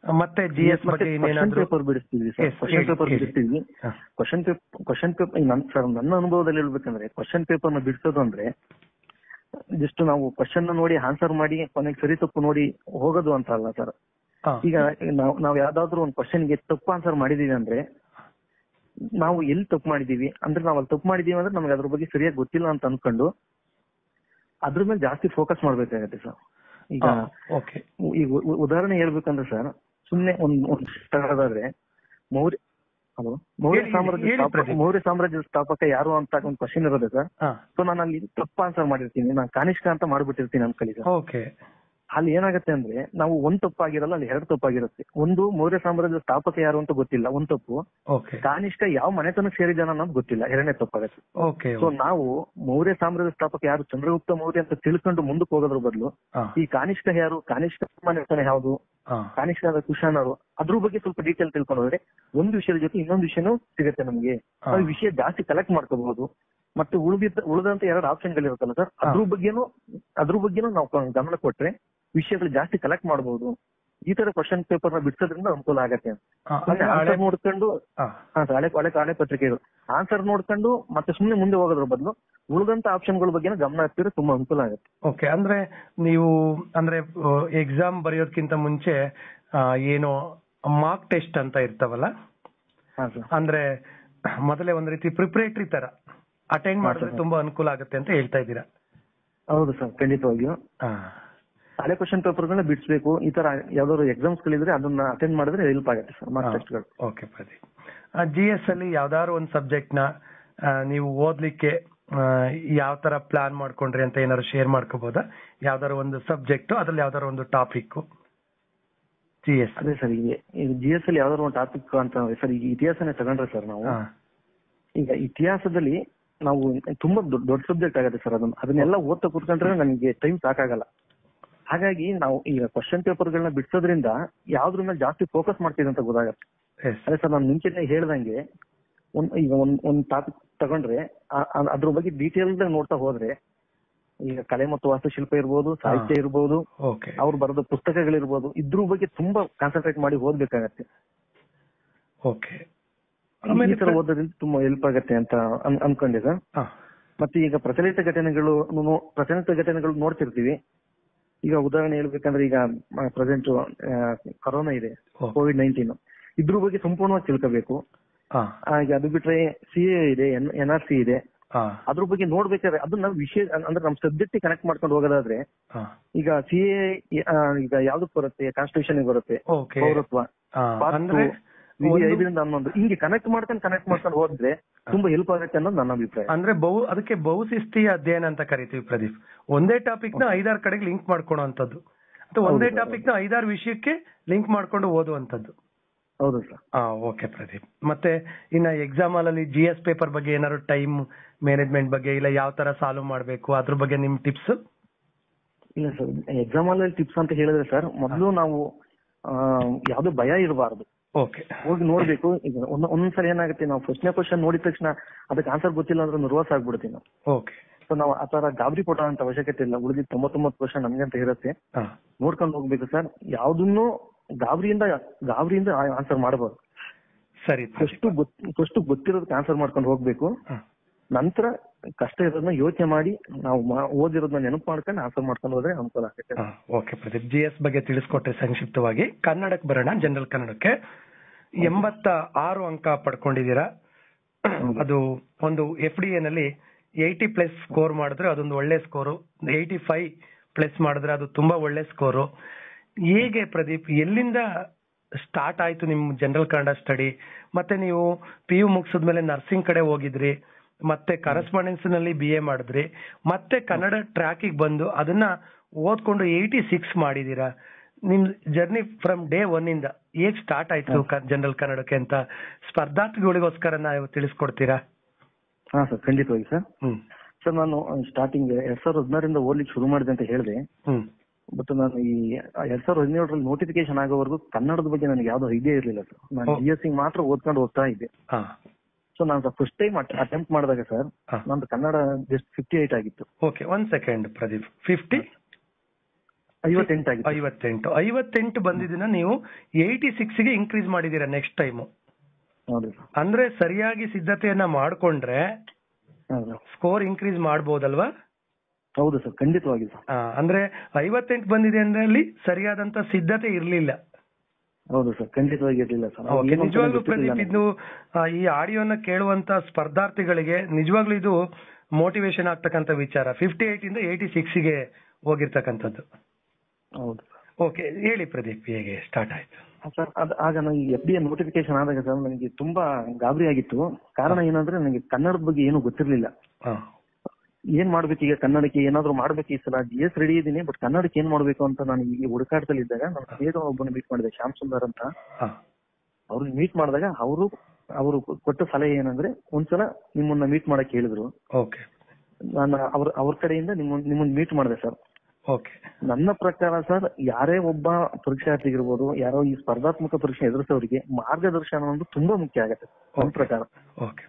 ಮತ್ತೆ ಜಿ ಎಸ್ ಬಗ್ಗೆ ಕ್ವಶನ್ ಇನ್ನೇನಾದ್ರು ಪೇಪರ್ ಬಿಡಿಸ್ತೀವಿ ಸರ್ Yes, ಕ್ವಶನ್ ಹೇಳಿ, ಪೇಪರ್ ಹೇಳಿ. ಬಿಡಿಸ್ತೀವಿ ಹಾ. ಕ್ವಶನ್ ಪೇಪರ್ ಕ್ವಶನ್ ಪೇಪರ್ ನನ್ ಸರ್ ನನ್ನ ಅನುಭವದಲ್ಲಿ ಹೇಳ್ಬೇಕಂದ್ರೆ ಕ್ವಶನ್ ಪೇಪರ್ ನ ಬಿಡಿಸೋದು ಅಂದ್ರೆ ಜಸ್ಟ್ ನಾವು ಕ್ವಶನ್ ನೋಡಿ ಆನ್ಸರ್ ಮಾಡಿ ಕೊನೆಗೆ ಸರಿ ತಪ್ಪು ನೋಡಿ ಹೋಗೋದು ಅಂತ ಅಲ್ಲ ಸರ್ ಹಾ. ಈಗ ನಾವು ನಾವು ಯಾವ್ದಾದ್ರು ಒಂದು ಕ್ವಶನ್ಗೆ ತಪ್ಪು ಆನ್ಸರ್ ಮಾಡಿದೀವಿ ಅಂದ್ರೆ ನಾವು ಎಲ್ಲಿ ತಪ್ಪು ಮಾಡಿದೀವಿ ಅಂದ್ರೆ ನಾವು ಅಲ್ಲಿ ತಪ್ಪು ಮಾಡಿದೀವಿ ಅಂದ್ರೆ ನಮ್ಗೆ ಅದ್ರ ಬಗ್ಗೆ ಸರಿಯಾಗಿ ಗೊತ್ತಿಲ್ಲ ಅಂತ ಅನ್ಕೊಂಡು ಅದ್ರ ಮೇಲೆ ಜಾಸ್ತಿ ಫೋಕಸ್ ಮಾಡ್ಬೇಕಾಗತ್ತೆ ಸರ್ ಈಗ ಹಾ, ಓಕೆ ಈಗ ಉ- ಉ- ಉದಾಹರಣೆ ಹೇಳ್ಬೇಕಂದ್ರೆ ಸರ್ ಸುಮ್ನೆ ಒಂದ್ ಒಂದ್ ತಗೊಳ್ಳೋದಾದ್ರೆ ಮೌರ್ಯ ಹಲೋ ಮೌರ್ಯ ಹೇಳಿ, ಸಾಮ್ರಾಜ್ಯ ಹೇಳಿ ಸ್ಥಾಪಕ ಪ್ರದೀಪ್. ಮೌರ್ಯ ಸಾಮ್ರಾಜ್ಯದ ಸ್ಥಾಪಕ ಯಾರು ಅಂತ ಒಂದು ಕ್ವಶನ್ ಇರೋದೆ ಸರ್ ಹಾ ಸೊ ನಾನು ಅಲ್ಲಿ ತಪ್ಪು ಆನ್ಸರ್ ಮಾಡಿರ್ತೀನಿ ನಾನು ಕಾನಿಷ್ಕ ಅಂತ ಮಾಡ್ಬಿಟ್ಟಿರ್ತೀನಿ ಅನ್ಕೊಳ್ಳಿ ಸರ್ ಓಕೆ ಅಲ್ಲಿ ಏನಾಗುತ್ತೆ ಅಂದ್ರೆ ನಾವು ಒಂದ್ ತಪ್ಪಾಗಿರಲ್ಲ ಅಲ್ಲಿ ಎರಡು ತಪ್ಪಾಗಿರುತ್ತೆ ಒಂದು ಮೌರ್ಯ ಸಾಮ್ರಾಜ್ಯದ ಸ್ಥಾಪಕ ಯಾರು ಅಂತ ಗೊತ್ತಿಲ್ಲ ಒಂದ್ ತಪ್ಪು ಓಕೆ ಕಾನಿಷ್ಕ ಯಾವ ಮನೆತನಕ್ಕೆ ಸೇರಿದಾನ ಅನ್ನೋದು ಗೊತ್ತಿಲ್ಲ ಎರಡನೇ ತಪ್ಪಾಗತ್ತೆ ಓಕೆ ಸೊ ನಾವು ಮೌರ್ಯ ಸಾಮ್ರಾಜ್ಯದ ಸ್ಥಾಪಕ ಯಾರು ಚಂದ್ರಗುಪ್ತ ಮೌರ್ಯ ಅಂತ ತಿಳ್ಕೊಂಡು ಮುಂದಕ್ಕೆ ಹೋಗೋದ್ರ ಬದಲು ಹಾ ಈ ಕಾನಿಷ್ಕ ಯಾರು ಕಾನಿಷ್ಕ ಮನೆತನ ಯಾವುದು ಹಾ ಕಾನಿಷ್ಕ ಕುಶಾನರು ಅದ್ರ ಬಗ್ಗೆ ಸ್ವಲ್ಪ ಡೀಟೇಲ್ ತಿಳ್ಕೊಂಡು ಹೋದ್ರೆ ಒಂದು ವಿಷಯದ ಜೊತೆ ಇನ್ನೊಂದು ವಿಷಯನೂ ಸಿಗುತ್ತೆ ನಮ್ಗೆ ಹಾ. ಆ ವಿಷಯ ಜಾಸ್ತಿ ಕಲೆಕ್ಟ್ ಮಾಡ್ಕೋಬಹುದು ಮತ್ತೆ ಉಳಿದಿದ್ದ ಉಳಿದಂತ ಎರಡು ಆಪ್ಷನ್ ಗಳಿರುತ್ತಲ್ಲ ಸರ್ ಅದ್ರ ಬಗ್ಗೆನೂ ಅದ್ರ ಬಗ್ಗೆನೂ ನಾವು ಕ- ಗಮನ ಕೊಟ್ರೆ ವಿಷಯಗಳು ಜಾಸ್ತಿ ಕಲೆಕ್ಟ್ ಮಾಡಬಹುದು ಈ ತರ ಕ್ವಶನ್ ಪೇಪರ್ ನ ಬಿಡಿಸೋದ್ರಿಂದ ಅನುಕೂಲ ಆಗತ್ತೆ ಅಂತ ಹಾ, ಮತ್ತೆ ಅಂದ್ರೆ ಹಳೆ ಆನ್ಸರ್ ನೋಡ್ಕೊಂಡು ಹಾ, ಹಾ ಸರ್, ಹಳೆ ಹಳೆ ಹಳೆ ಪತ್ರಿಕೆಗಳು ಆನ್ಸರ್ ನೋಡ್ಕೊಂಡು ಮತ್ತೆ ಸುಮ್ನೆ ಮುಂದೆ ಹೋಗೋದ್ರ ಬದಲು ಉಳಿದಂತ ಆಪ್ಷನ್ಗಳ ಬಗ್ಗೆ ಗಮನ ಹತ್ತಿದ್ರೆ ತುಂಬಾ ಅನುಕೂಲ ಆಗುತ್ತೆ ಓಕೆ ಅಂದ್ರೆ ನೀವು ಅಂದ್ರೆ ಎಕ್ಸಾಮ್ ಬರೆಯೋದಕ್ಕಿಂತ ಮುಂಚೆ ಆ, ಏನು ಮಾರ್ಕ್ ಟೆಸ್ಟ್ ಅಂತ ಇರ್ತಾವಲ್ಲ ಹಾ ಸರ್ ಅಂದ್ರೆ ಮೊದಲೇ ಒಂದ್ ರೀತಿ ಪ್ರಿಪರೇಟರಿ ತರ ಅಟೆಂಡ್ ಮಾಡಿದ್ರೆ ಸರ್. ತುಂಬಾ ಅನುಕೂಲ ಆಗುತ್ತೆ ಅಂತ ಹೇಳ್ತಾ ಇದ್ದೀರಾ ಹೌದು ಸರ್ ಖಂಡಿತವಾಗಿಯೂ ಹಾ. ಹಳೆ ಕ್ವಶನ್ ಪೇಪರ್ ಗಳನ್ನ ಬಿಡಿಸ್ಬೇಕು ಈ ತರ ಯಾವ್ದಾದ್ರು ಎಕ್ಸಾಮ್ಸ್ ಗಳಿದ್ರೆ ಅದನ್ನ ಅಟೆಂಡ್ ಮಾಡಿದ್ರೆ ಹೆಲ್ಪ್ ಆಗುತ್ತೆ ಸರ್ ಮಾರ್ಕ್ ಟೆಸ್ಟ್ ಗಳು ಓಕೆ ಪ್ರದೀಪ್ ಜಿ ಎಸ್ ಅಲ್ಲಿ ಯಾವ್ದಾದ್ರು ಒಂದು ಸಬ್ಜೆಕ್ಟ್ ನ ಆ, ನೀವು ಓದ್ಲಿಕ್ಕೆ ಯಾವ ತರ ಪ್ಲಾನ್ ಮಾಡ್ಕೊಂಡ್ರಿ ಅಂತ ಏನಾದ್ರು ಶೇರ್ ಮಾಡ್ಕೋಬಹುದಾ ಯಾವ್ದಾದ್ರು ಒಂದು ಸಬ್ಜೆಕ್ಟ್ ಅದ್ರಲ್ಲಿ ಯಾವ್ದಾದ್ರು ಒಂದು ಟಾಪಿಕ್ ಜಿ ಎಸ್ ಅದೇ ಸರ್ ಈಗ ಜಿ ಎಸ್ ಅಲ್ಲಿ ಯಾವ್ದಾದ್ರು ಒಂದು ಟಾಪಿಕ್ ಅಂತ ಸರ್ ಈಗ ಇತಿಹಾಸನೇ ತಗೊಂಡ್ರೆ ಸರ್ ನಾವು ಈಗ ಇತಿಹಾಸದಲ್ಲಿ ನಾವು ತುಂಬಾ ದೊಡ್ಡ ದೊಡ್ಡ ಸಬ್ಜೆಕ್ಟ್ ಆಗುತ್ತೆ ಸರ್ ಅದನ್ನ ಅದನ್ನೆಲ್ಲ ಓದ್ತಾ ಕೂತ್ಕೊಂಡ್ರೆ ನಮಗೆ ಟೈಮ್ ಸಾಕಾಗಲ್ಲ ಹಾಗಾಗಿ ನಾವು ಈಗ ಕ್ವಶನ್ ಪೇಪರ್ ಗಳನ್ನ ಬಿಡಿಸೋದ್ರಿಂದ ಯಾವ್ದ್ರ ಮೇಲೆ ಜಾಸ್ತಿ ಫೋಕಸ್ ಮಾಡ್ತೀವಿ ಅಂತ ಗೊತ್ತಾಗತ್ತೆ ಎಸ್ ಅದೇ ಸರ್ ನಾನು ಮುಂಚೆನೆ ಹೇಳ್ದಂಗೆ ಒಂದ್ ಈಗ ಒಂದ್ ಒಂದ್ ಟಾಪಿಕ್ ತಗೊಂಡ್ರೆ ಆ- ಆ- ಅದ್ರ ಬಗ್ಗೆ ಡೀಟೇಲ್ ನೋಡ್ತಾ ಹೋದ್ರೆ ಈಗ ಕಲೆ ಮತ್ತು ವಾಸ್ತುಶಿಲ್ಪ ಇರ್ಬೋದು ಸಾಹಿತ್ಯ ಇರ್ಬೋದು ಓಕೆ ಅವ್ರು ಬರೆದ ಪುಸ್ತಕಗಳಿರ್ಬೋದು ಇದ್ರ ಬಗ್ಗೆ ತುಂಬಾ ಕಾನ್ಸಂಟ್ರೇಟ್ ಮಾಡಿ ಓದ್ಬೇಕಾಗತ್ತೆ ಓಕೆ ಈ ತರ ಓದೋದ್ರಿಂದ ತುಂಬಾ ಹೆಲ್ಪ್ ಆಗತ್ತೆ ಅಂತ ಅನ್- ಅನ್ಕೊಂಡೆ ಸರ್ ಮತ್ತೆ ಈಗ ಪ್ರಚಲಿತ ಘಟನೆಗಳು ನೋ- ಪ್ರಚಲಿತ ಘಟನೆಗಳು ನೋಡ್ತಿರ್ತೀವಿ ಈಗ ಉದಾಹರಣೆ ಹೇಳ್ಬೇಕಂದ್ರೆ ಈಗ ಪ್ರೆಸೆಂಟ್ ಕೊರೋನಾ ಇದೆ ಕೋವಿಡ್ ನೈನ್ಟೀನ್ ಇದ್ರ ಬಗ್ಗೆ ಸಂಪೂರ್ಣವಾಗಿ ತಿಳ್ಕೋಬೇಕು ಆ, ಈಗ ಅದು ಬಿಟ್ರೆ ಸಿ ಎ ಇದೆ ಎನ್ ಆರ್ ಸಿ ಇದೆ ಅದ್ರ ಬಗ್ಗೆ ನೋಡ್ಬೇಕಾದ್ರೆ ಅದನ್ನ ವಿಷಯ ಅಂದ್ರೆ ನಮ್ ಸಬ್ಜೆಕ್ಟ್ ಕನೆಕ್ಟ್ ಮಾಡ್ಕೊಂಡು ಹೋಗೋದಾದ್ರೆ ಈಗ ಸಿ ಎ ಈಗ ಯಾವ್ದಕ್ ಬರುತ್ತೆ ಕಾನ್ಸ್ಟಿಟ್ಯೂಷನ್ ಬರುತ್ತೆ ಓಕೆ ಪೌರತ್ವ part ಅಂದ್ರೆ two, ವಿಧಿ ಒಂದು- ಐದರಿಂದ ಹನ್ನೊಂದು ಹಿಂಗೆ ಕನೆಕ್ಟ್ ಮಾಡ್ಕೊಂಡು ಕನೆಕ್ಟ್ ಮಾಡ್ಕೊಂಡು ಹೋದ್ರೆ ತುಂಬಾ ಹೆಲ್ಪ್ ಆಗುತ್ತೆ ಅನ್ನೋದು ನನ್ನ ಅಭಿಪ್ರಾಯ ಅಂದ್ರೆ ಬಹು ಅದಕ್ಕೆ ಬಹುಶಿಸ್ತಿ ಅಧ್ಯಯನ ಅಂತ ಕರಿತೀವಿ ಪ್ರದೀಪ್ ಒಂದೇ ಟಾಪಿಕ್ ನ ಐದಾರು ಕಡೆಗೆ ಲಿಂಕ್ ಮಾಡ್ಕೊಳೋಂಥದ್ದು ಅಥವಾ ಒಂದೇ ಹೌದು, ಟಾಪಿಕ್ ನ ಐದಾರು ವಿಷಯಕ್ಕೆ ಲಿಂಕ್ ಮಾಡ್ಕೊಂಡು ಓದುವಂತದ್ದು ಹೌದು ಸರ್ ಹಾ ಓಕೆ ಪ್ರದೀಪ್ ಮತ್ತೆ ಇನ್ನ ಎಕ್ಸಾಮ್ ಅಲ್ಲಿ ಜಿ ಎಸ್ ಪೇಪರ್ ಬಗ್ಗೆ ಏನಾದ್ರು ಟೈಮ್ ಮ್ಯಾನೇಜ್ಮೆಂಟ್ ಬಗ್ಗೆ ಇಲ್ಲ ಯಾವ ತರ ಸಾಲ್ವ್ ಮಾಡ್ಬೇಕು ಅದ್ರ ಬಗ್ಗೆ ನಿಮ್ ಟಿಪ್ಸ್ ಇಲ್ಲ ಸರ್ ಎಕ್ಸಾಮ್ ಅಲ್ಲಿ ಟಿಪ್ಸ್ ಅಂತ ಹೇಳಿದ್ರೆ ಸರ್ ಮೊದಲು ನಾವು ಆ, ಯಾವ್ದು ಭಯ ಇರಬಾರ್ದು ಓಕೆ ಹೋಗಿ ನೋಡ್ಬೇಕು ಈಗ ಒಂದ್ ಒಂದೊಂದ್ಸಲ ಏನಾಗುತ್ತೆ ನಾವು ಫಸ್ಟ್ನೇ ಕ್ವಶನ್ ನೋಡಿದ ತಕ್ಷಣ ಅದಕ್ಕೆ ಆನ್ಸರ್ ಗೊತ್ತಿಲ್ಲ ಅಂದ್ರೆ ನರ್ವಸ್ ಆಗ್ಬಿಡ್ತೀವಿ ನಾವು ಓಕೆ ಸೊ ನಾವು ಆ ತರ ಗಾಬರಿ ಪಡೋ ಅಂತ ಅವಶ್ಯಕತೆ ಇಲ್ಲ ಉಳಿದಿದ್ದ ತೊಂಬತ್ತೊಂಬತ್ತು ಕ್ವಶನ್ ನಮ್ಗೆ ಅಂತ ಇರುತ್ತೆ ಹಾ ನೋಡ್ಕೊಂಡು ಹೋಗ್ಬೇಕು ಸರ್ ಯಾವ್ದನ್ನು ಗಾಬರಿಯಿಂದ ಗಾಬರಿಯಿಂದ ಆನ್ಸರ್ ಮಾಡಬಾರ್ದು ಸರಿ ಪ್ರದೀಪ್. ಫಸ್ಟ್ ಗೊತ್ ಫಸ್ಟ್ ಗೊತ್ತಿರೋದಕ್ಕೆ ಆನ್ಸರ್ ಮಾಡ್ಕೊಂಡು ಹೋಗ್ಬೇಕು ಹಾ. ನಂತರ ಕಷ್ಟ ಇರೋದನ್ನ ಯೋಚನೆ ಮಾಡಿ ನಾವು ಮಾ- ಓದಿರೋದನ್ನ ನೆನಪು ಮಾಡ್ಕೊಂಡು ಆನ್ಸರ್ ಮಾಡ್ಕೊಂಡು ಹೋದ್ರೆ ಅನುಕೂಲ ಆಗುತ್ತೆ ಹಾ, ಓಕೆ ಪ್ರದೀಪ್ ಜಿ ಎಸ್ ಬಗ್ಗೆ ತಿಳಿಸ್ಕೊಟ್ರೆ ಸಂಕ್ಷಿಪ್ತವಾಗಿ ಕನ್ನಡಕ್ಕೆ ಬರೋಣ ಜನರಲ್ ಕನ್ನಡಕ್ಕೆ ಎಂಬತ್ತ ಆರು ಅಂಕ ಪಡ್ಕೊಂಡಿದ್ದೀರಾ ಅದು ಒಂದು ಎಫ್ ಡಿ ನಲ್ಲಿ ಏಯ್ಟಿ ಪ್ಲಸ್ ಸ್ಕೋರ್ ಮಾಡಿದ್ರೆ ಅದೊಂದು ಒಳ್ಳೆ ಸ್ಕೋರು ಏಯ್ಟಿ ಫೈವ್ ಪ್ಲಸ್ ಮಾಡಿದ್ರೆ ಅದು ತುಂಬಾ ಒಳ್ಳೆ ಸ್ಕೋರು ಹೇಗೆ ಪ್ರದೀಪ್ ಎಲ್ಲಿಂದ ಸ್ಟಾರ್ಟ್ ಆಯ್ತು ನಿಮ್ ಜನರಲ್ ಕನ್ನಡ ಸ್ಟಡಿ ಮತ್ತೆ ನೀವು ಪಿ ಯು ಮುಗಿಸಿದ್ಮೇಲೆ ನರ್ಸಿಂಗ್ ಕಡೆ ಹೋಗಿದ್ರಿ ಮತ್ತೆ ಕರೆಸ್ಪಾಂಡೆನ್ಸ್ ನಲ್ಲಿ ಬಿ ಎ ಮಾಡಿದ್ರಿ ಮತ್ತೆ ಕನ್ನಡ ಟ್ರ್ಯಾಕಿಗೆ ಬಂದು ಅದನ್ನ ಓದ್ಕೊಂಡು ಏಯ್ಟಿ ಸಿಕ್ಸ್ ಮಾಡಿದೀರಾ ನಿಮ್ ಜರ್ನಿ ಫ್ರಮ್ ಡೇ ಒನ್ ಇಂದ ಹೇಗ್ ಸ್ಟಾರ್ಟ್ ಆಯ್ತು ಜನರಲ್ ಕನ್ನಡಕ್ಕೆ ಅಂತ ಸ್ಪರ್ಧಾರ್ಥಿಗಳಿಗೋಸ್ಕರ ನಾವು ತಿಳಿಸ್ಕೊಡ್ತೀರಾ ಹಾ ಸರ್ ಖಂಡಿತವಾಗಿ ಸರ್ ಹ್ಮ್ ಸರ್ ನಾನು ಸ್ಟಾರ್ಟಿಂಗ್ ಎರಡ್ ಸಾವಿರದ ಹದಿನಾರರಿಂದ ಓದ್ಲಿಕ್ಕೆ ಶುರು ಮಾಡಿದೆ ಅಂತ ಹೇಳಿದೆ ಹ್ಮ್ ಬಟ್ ನಾನು ಈ ಎರಡ್ ಸಾವಿರದ ಹದಿನೇಳರಲ್ಲಿ ನೋಟಿಫಿಕೇಶನ್ ಆಗೋವರೆಗೂ ಕನ್ನಡದ ಬಗ್ಗೆ ನನಗೆ ಯಾವ್ದೋ ಐಡಿಯಾ ಇರಲಿಲ್ಲ ಸರ್ ನಾನು ಓ. ಬಿ ಎಸ್ ಸಿ ಮಾತ್ರ ಓದ್ಕೊಂಡು ಹೋಗ್ತಾ ಇದ್ದೆ ಹಾ ಸೊ ನಾನು ಫಸ್ಟ್ ಟೈಮ್ ಅಟೆಂಪ್ಟ್ ಮಾಡಿದಾಗ ಸರ್ ಹಾ. ನಂದು ಕನ್ನಡ ಜಸ್ಟ್ ಫಿಫ್ಟಿ ಏಟ್ ಆಗಿತ್ತು ಓಕೆ ಒಂದ್ ಸೆಕೆಂಡ್ ಪ್ರದೀಪ್ ಫಿಫ್ಟಿ ಐವತ್ತೆಂಟು ಆಗಿತ್ತು ಐವತ್ತೆಂಟು ಐವತ್ತೆಂಟು ಬಂದಿದ್ದನ್ನ ನೀವು ಏಯ್ಟಿ ಸಿಕ್ಸ್ಗೆ ಇನ್ಕ್ರೀಸ್ ಮಾಡಿದೀರಾ ನೆಕ್ಸ್ಟ್ ಟೈಮ್ ಹೌದು ಸರ್ ಅಂದ್ರೆ ಸರಿಯಾಗಿ ಸಿದ್ಧತೆಯನ್ನ ಮಾಡ್ಕೊಂಡ್ರೆ ಹೌದು ಸ್ಕೋರ್ ಇನ್ಕ್ರೀಸ್ ಮಾಡ್ಬೋದಲ್ವಾ ಹೌದು ಸರ್ ಖಂಡಿತವಾಗಿ ಸರ್ ಆ, ಅಂದ್ರೆ ಐವತ್ತೆಂಟು ಬಂದಿದೆ ಅಂದ್ರೆ ಅಲ್ಲಿ ಸರಿಯಾದಂತ ಸಿದ್ಧತೆ ಇರ್ಲಿಲ್ಲ ಹೌದು ಸರ್ ಖಂಡಿತವಾಗಿ ಇರ್ಲಿಲ್ಲ ಸರ್ ಓಕೆ ನಿಜವಾಗ್ಲೂ ಪ್ರದೀಪ್ ಇದು ಆ, ಈ ಆಡಿಯೋನ ಕೇಳುವಂತ ಸ್ಪರ್ಧಾರ್ಥಿಗಳಿಗೆ ನಿಜವಾಗ್ಲೂ ಇದು ಮೋಟಿವೇಶನ್ ಆಗ್ತಕ್ಕಂತ ವಿಚಾರ ಫಿಫ್ಟಿ ಏಟ್ ಇಂದ ಏಯ್ಟಿ ಸಿಕ್ಸ್ ಗೆ ಹೋಗಿರ್ತಕ್ಕಂಥದ್ದು ಹೌದು ಓಕೆ ಹೇಳಿ ಪ್ರದೀಪ್ ಹೇಗೆ ಸ್ಟಾರ್ಟ್ ಆಯ್ತು ಸರ್ ಅದ್ ಆಗ ನನಗೆ ಎಫ್ ಡಿ ಎ ನೋಟಿಫಿಕೇಶನ್ ಆದಾಗ ಸರ್ ನನಗೆ ತುಂಬಾ ಗಾಬರಿ ಆಗಿತ್ತು ಕಾರಣ ಏನಂದ್ರೆ ನನಗೆ ಕನ್ನಡದ ಬಗ್ಗೆ ಏನು ಗೊತ್ತಿರ್ಲಿಲ್ಲ ಹಾ ಏನ್ ಮಾಡ್ಬೇಕು ಈಗ ಕನ್ನಡಕ್ಕೆ ಏನಾದ್ರು ಮಾಡ್ಬೇಕು ಈ ಸಲ ಜಿ ಎಸ್ ರೆಡಿ ಇದೀನಿ ಬಟ್ ಕನ್ನಡಕ್ಕೆ ಏನ್ ಮಾಡ್ಬೇಕು ಅಂತ ನಾನು ಈ ಹುಡುಕಾಟದಲ್ಲಿ ಇದ್ದಾಗ ನನ್ನ ಸ್ನೇಹಿತ ಒಬ್ಬನ ಮೀಟ್ ಮಾಡಿದೆ ಶ್ಯಾಮ್ ಸುಂದರ್ ಅಂತ ಹಾ ಅವ್ರನ್ನ ಮೀಟ್ ಮಾಡಿದಾಗ ಅವರು ಅವರು ಕೊಟ್ಟ ಸಲಹೆ ಏನಂದ್ರೆ ಒಂದ್ಸಲ ನಿಮ್ಮನ್ನ ಮೀಟ್ ಮಾಡಕ್ ಹೇಳಿದ್ರು ಓಕೆ ನಾನು ಅವ್ರ ಅವ್ರ ಕಡೆಯಿಂದ ನಿಮ್ಮ ನಿಮ್ಮನ್ನ ಮೀಟ್ ಮಾಡಿದೆ ಸರ್ ಓಕೆ ನನ್ನ ಪ್ರಕಾರ ಸರ್ ಯಾರೇ ಒಬ್ಬ ಪರೀಕ್ಷಾರ್ಥಿಗಿರ್ಬೋದು ಯಾರೋ ಈ ಸ್ಪರ್ಧಾತ್ಮಕ ಪರೀಕ್ಷೆ ಎದುರಿಸೋರಿಗೆ ಮಾರ್ಗದರ್ಶನ ಒಂದು ತುಂಬಾ ಮುಖ್ಯ ಆಗತ್ತೆ ನನ್ನ Okay. ಪ್ರಕಾರ ಓಕೆ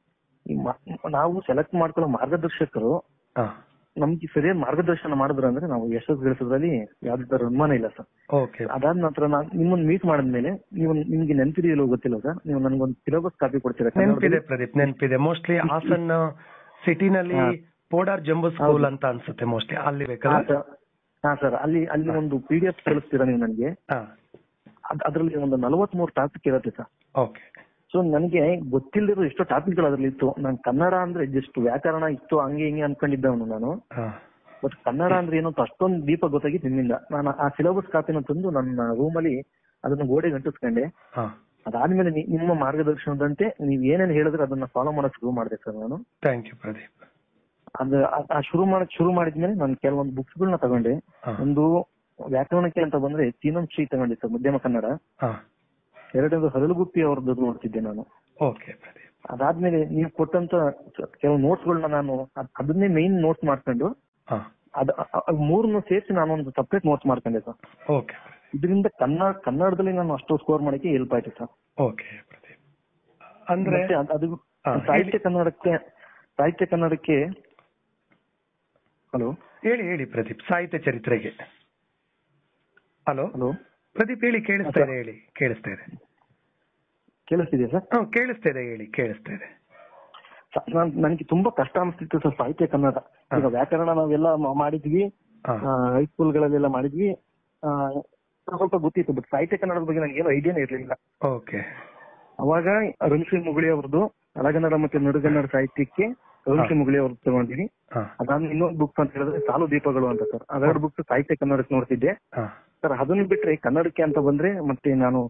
ಈ ಮಾ- ನಾವು ಸೆಲೆಕ್ಟ್ ಮಾಡ್ಕೊಳ್ಳೋ ಮಾರ್ಗದರ್ಶಕರು ಹಾ ನಮ್ಗೆ ಸರಿಯಾದ ಮಾರ್ಗದರ್ಶನ ಮಾಡಿದ್ರು ಅಂದ್ರೆ ನಾವು ಯಶಸ್ಸು ಗಳಿಸೋದ್ರಲ್ಲಿ ಯಾವ್ದೇ ತರ ಅನುಮಾನ ಇಲ್ಲ ಸರ್ ಓಕೆ ಅದಾದ ನಂತರ ನಾನು ನಿಮ್ಮನ್ನ ಮೀಟ್ ಮಾಡಿದ್ಮೇಲೆ ನೀವು ನಿಮ್ಗೆ ನೆನಪಿದೆಯಲ್ಲೋ ಗೊತ್ತಿಲ್ಲ ಸರ್ ನೀವು ನನಗೊಂದು ಸಿಲೆಬಸ್ ಕಾಪಿ ಕೊಡ್ತೀರಾ ನೆನಪಿದೆ ಪ್ರದೀಪ್ ನೆನಪಿದೆ ಮೋಸ್ಟ್ಲಿ ಹಾಸನ್ ಸಿಟಿನಲ್ಲಿ ಹಾ. ಪೋಡಾರ್ ಜಂಬೂ ಸ್ಕೂಲ್ ಅಂತ ಅನ್ಸುತ್ತೆ ಮೋಸ್ಟ್ಲಿ ಅಲ್ಲಿ ಹಾ ಬೇಕಾದ್ರೆ ಸರ್ ಹಾ ಸರ್ ಅಲ್ಲಿ ಅಲ್ಲಿ ಒಂದು ಪಿ ಡಿ ಎಫ್ ಕಳಿಸ್ತೀರಾ ನೀವು ನನಗೆ ಹಾ ಅದ್- ಅದ್ರಲ್ಲಿ ಒಂದು ನಲವತ್ಮೂರು ಟಾಪಿಕ್ ಇರುತ್ತೆ ಸರ್ ಓಕೆ ಸೊ ನನಗೆ ಗೊತ್ತಿಲ್ಲದಿರೋ ಎಷ್ಟೋ ಟಾಪಿಕ್ಗಳು ಅದ್ರಲ್ಲಿ ಇತ್ತು ನಾನು ಕನ್ನಡ ಅಂದ್ರೆ ಜಸ್ಟ್ ವ್ಯಾಕರಣ ಇತ್ತು ಹಂಗೆ ಹಿಂಗೆ ಅನ್ಕೊಂಡಿದ್ದವನು ನಾನು ಹಾ ಬಟ್ ಕನ್ನಡ ಅಂದ್ರೆ ಏನು ಅಂತ ಅಷ್ಟೊಂದು ದೀಪ ಗೊತ್ತಾಗಿದ್ದು ನಿಮ್ಮಿಂದ ನಾನು ಆ ಸಿಲೆಬಸ್ ಕಾಪಿನ ತಂದು ನನ್ನ ರೂಮಲ್ಲಿ ಅದನ್ನ ಗೋಡೆಗೆ ಅಂಟಿಸ್ಕೊಂಡೆ ಹಾ ಅದಾದ್ಮೇಲೆ ನಿ- ನಿಮ್ಮ ಮಾರ್ಗದರ್ಶನದಂತೆ ನೀವ್ ಏನೇನ್ ಹೇಳಿದ್ರೆ ಅದನ್ನ ಫಾಲೋ ಮಾಡಕ್ ಶುರು ಮಾಡಿದೆ ಸರ್ ನಾನು ಥ್ಯಾಂಕ್ ಯು ಪ್ರದೀಪ್ ಅದ ಆ- ಆ ಶುರು ಮಾಡಕ್ ಶುರು ಮಾಡಿದ್ಮೇಲೆ ನಾನು ಕೆಲವೊಂದು ಬುಕ್ಸ್ ಗಳನ್ನ ತಗೊಂಡೆ ಹಾ ಒಂದು ವ್ಯಾಕರಣಕ್ಕೆ ಅಂತ ಬಂದ್ರೆ ತೀನಂ ಶ್ರೀ ತಗೊಂಡೆ ಸರ್ ಮಧ್ಯಮ ಕನ್ನಡ ಹಾ ಎರಡನೇದು ಹರಳುಗುಪ್ಪಿ ಅವ್ರದ್ದು ನೋಡ್ತಿದ್ದೆ ನಾನು ಓಕೆ ಪ್ರದೀಪ್ ಅದಾದ್ಮೇಲೆ ನೀವು ಕೊಟ್ಟಂತ ಕೆಲವು ನೋಟ್ಸ್ ಗಳನ್ನ ನಾನು ಅದ್- ಅದನ್ನೇ ಮೈನ್ ನೋಟ್ಸ್ ಮಾಡ್ಕೊಂಡು ಹಾ ಅದ್ ಅ- ಅ- ಮೂರನ್ನು ಸೇರಿಸಿ ನಾನು ಒಂದು ಸಪ್ರೇಟ್ ನೋಟ್ಸ್ ಮಾಡ್ಕೊಂಡೆ ಸರ್ ಓಕೆ ಇದರಿಂದ ಕನ್ನಡ ಕನ್ನಡದಲ್ಲಿ ನಾನು ಅಷ್ಟು ಸ್ಕೋರ್ ಮಾಡಕ್ಕೆ ಹೆಲ್ಪ್ ಆಯ್ತು ಸರ್ ಓಕೆ ಪ್ರದೀಪ್ ಅಂದ್ರೆ ಮತ್ತೆ ಅದ್- ಅದು ಹಾ, ಸಾಹಿತ್ಯ ಕನ್ನಡಕ್ಕೆ ಸಾಹಿತ್ಯ ಕನ್ನಡಕ್ಕೆ ಹಲೋ ಹೇಳಿ ಹೇಳಿ ಪ್ರದೀಪ್ ಸಾಹಿತ್ಯ ಚರಿತ್ರೆಗೆ ಹಲೋ ಹಲೋ ಪ್ರದೀಪ್ ಹೇಳಿ ಕೇಳಿಸ್ತಾ ಇದೆ ಹೇಳಿ ಕೇಳಿಸ್ತಾ ಇದೆ ಕೇಳಿಸ್ತಿದೆಯಾ ಸರ್ ಹ್ಮ್ ಕೇಳಿಸ್ತಾ ಇದೆ ಹೇಳಿ ಕೇಳಿಸ್ತಾ ಇದೆ ಸ- ನಾನ್- ನನಗೆ ತುಂಬಾ ಕಷ್ಟ ಅನಿಸ್ತಿತ್ತು ಸರ್ ಸಾಹಿತ್ಯ ಕನ್ನಡ ಈಗ ವ್ಯಾಕರಣ ನಾವೆಲ್ಲ ಮ- ಮಾಡಿದ್ವಿ ಹಾ ಹೈಸ್ಕೂಲ್ ಗಳಲ್ಲೆಲ್ಲ ಮಾಡಿದ್ವಿ ಆ, ಸ್ವಲ್ಪ ಗೊತ್ತಿತ್ತು ಬಟ್ ಸಾಹಿತ್ಯ ಕನ್ನಡದ ಬಗ್ಗೆ ನನಗೆ ಏನು ಐಡಿಯಾನೇ ಇರ್ಲಿಲ್ಲ ಓಕೆ ಅವಾಗ ರಂಶ್ರೀ ಮುಗುಳಿ ಅವ್ರದ್ದು ಹಳಗನ್ನಡ ಮತ್ತೆ ನಡುಗನ್ನಡ ಸಾಹಿತ್ಯಕ್ಕೆ ರಂಶ್ರೀ ಮುಗುಳಿ ಅವ್ರದ್ದು ತಗೊಂಡಿನಿ ಹಾ ಅದಾದ್ಮೇಲೆ ಇನ್ನೊಂದು ಬುಕ್ ಅಂತ ಹೇಳಿದ್ರೆ ಸಾಲು ದೀಪಗಳು ಅಂತ ಸರ್ ಅವೆರಡು ಬುಕ್ಸ್ ಸಾಹಿತ್ಯ ಕನ್ನಡಕ್ಕೆ ನೋಡ್ತಿದ್ದೆ ಹಾ ಸರ್ ಅದನ್ನ ಬಿಟ್ರೆ ಕನ್ನಡಕ್ಕೆ ಅಂತ ಬಂದ್ರೆ ಮತ್ತೆ ನಾನು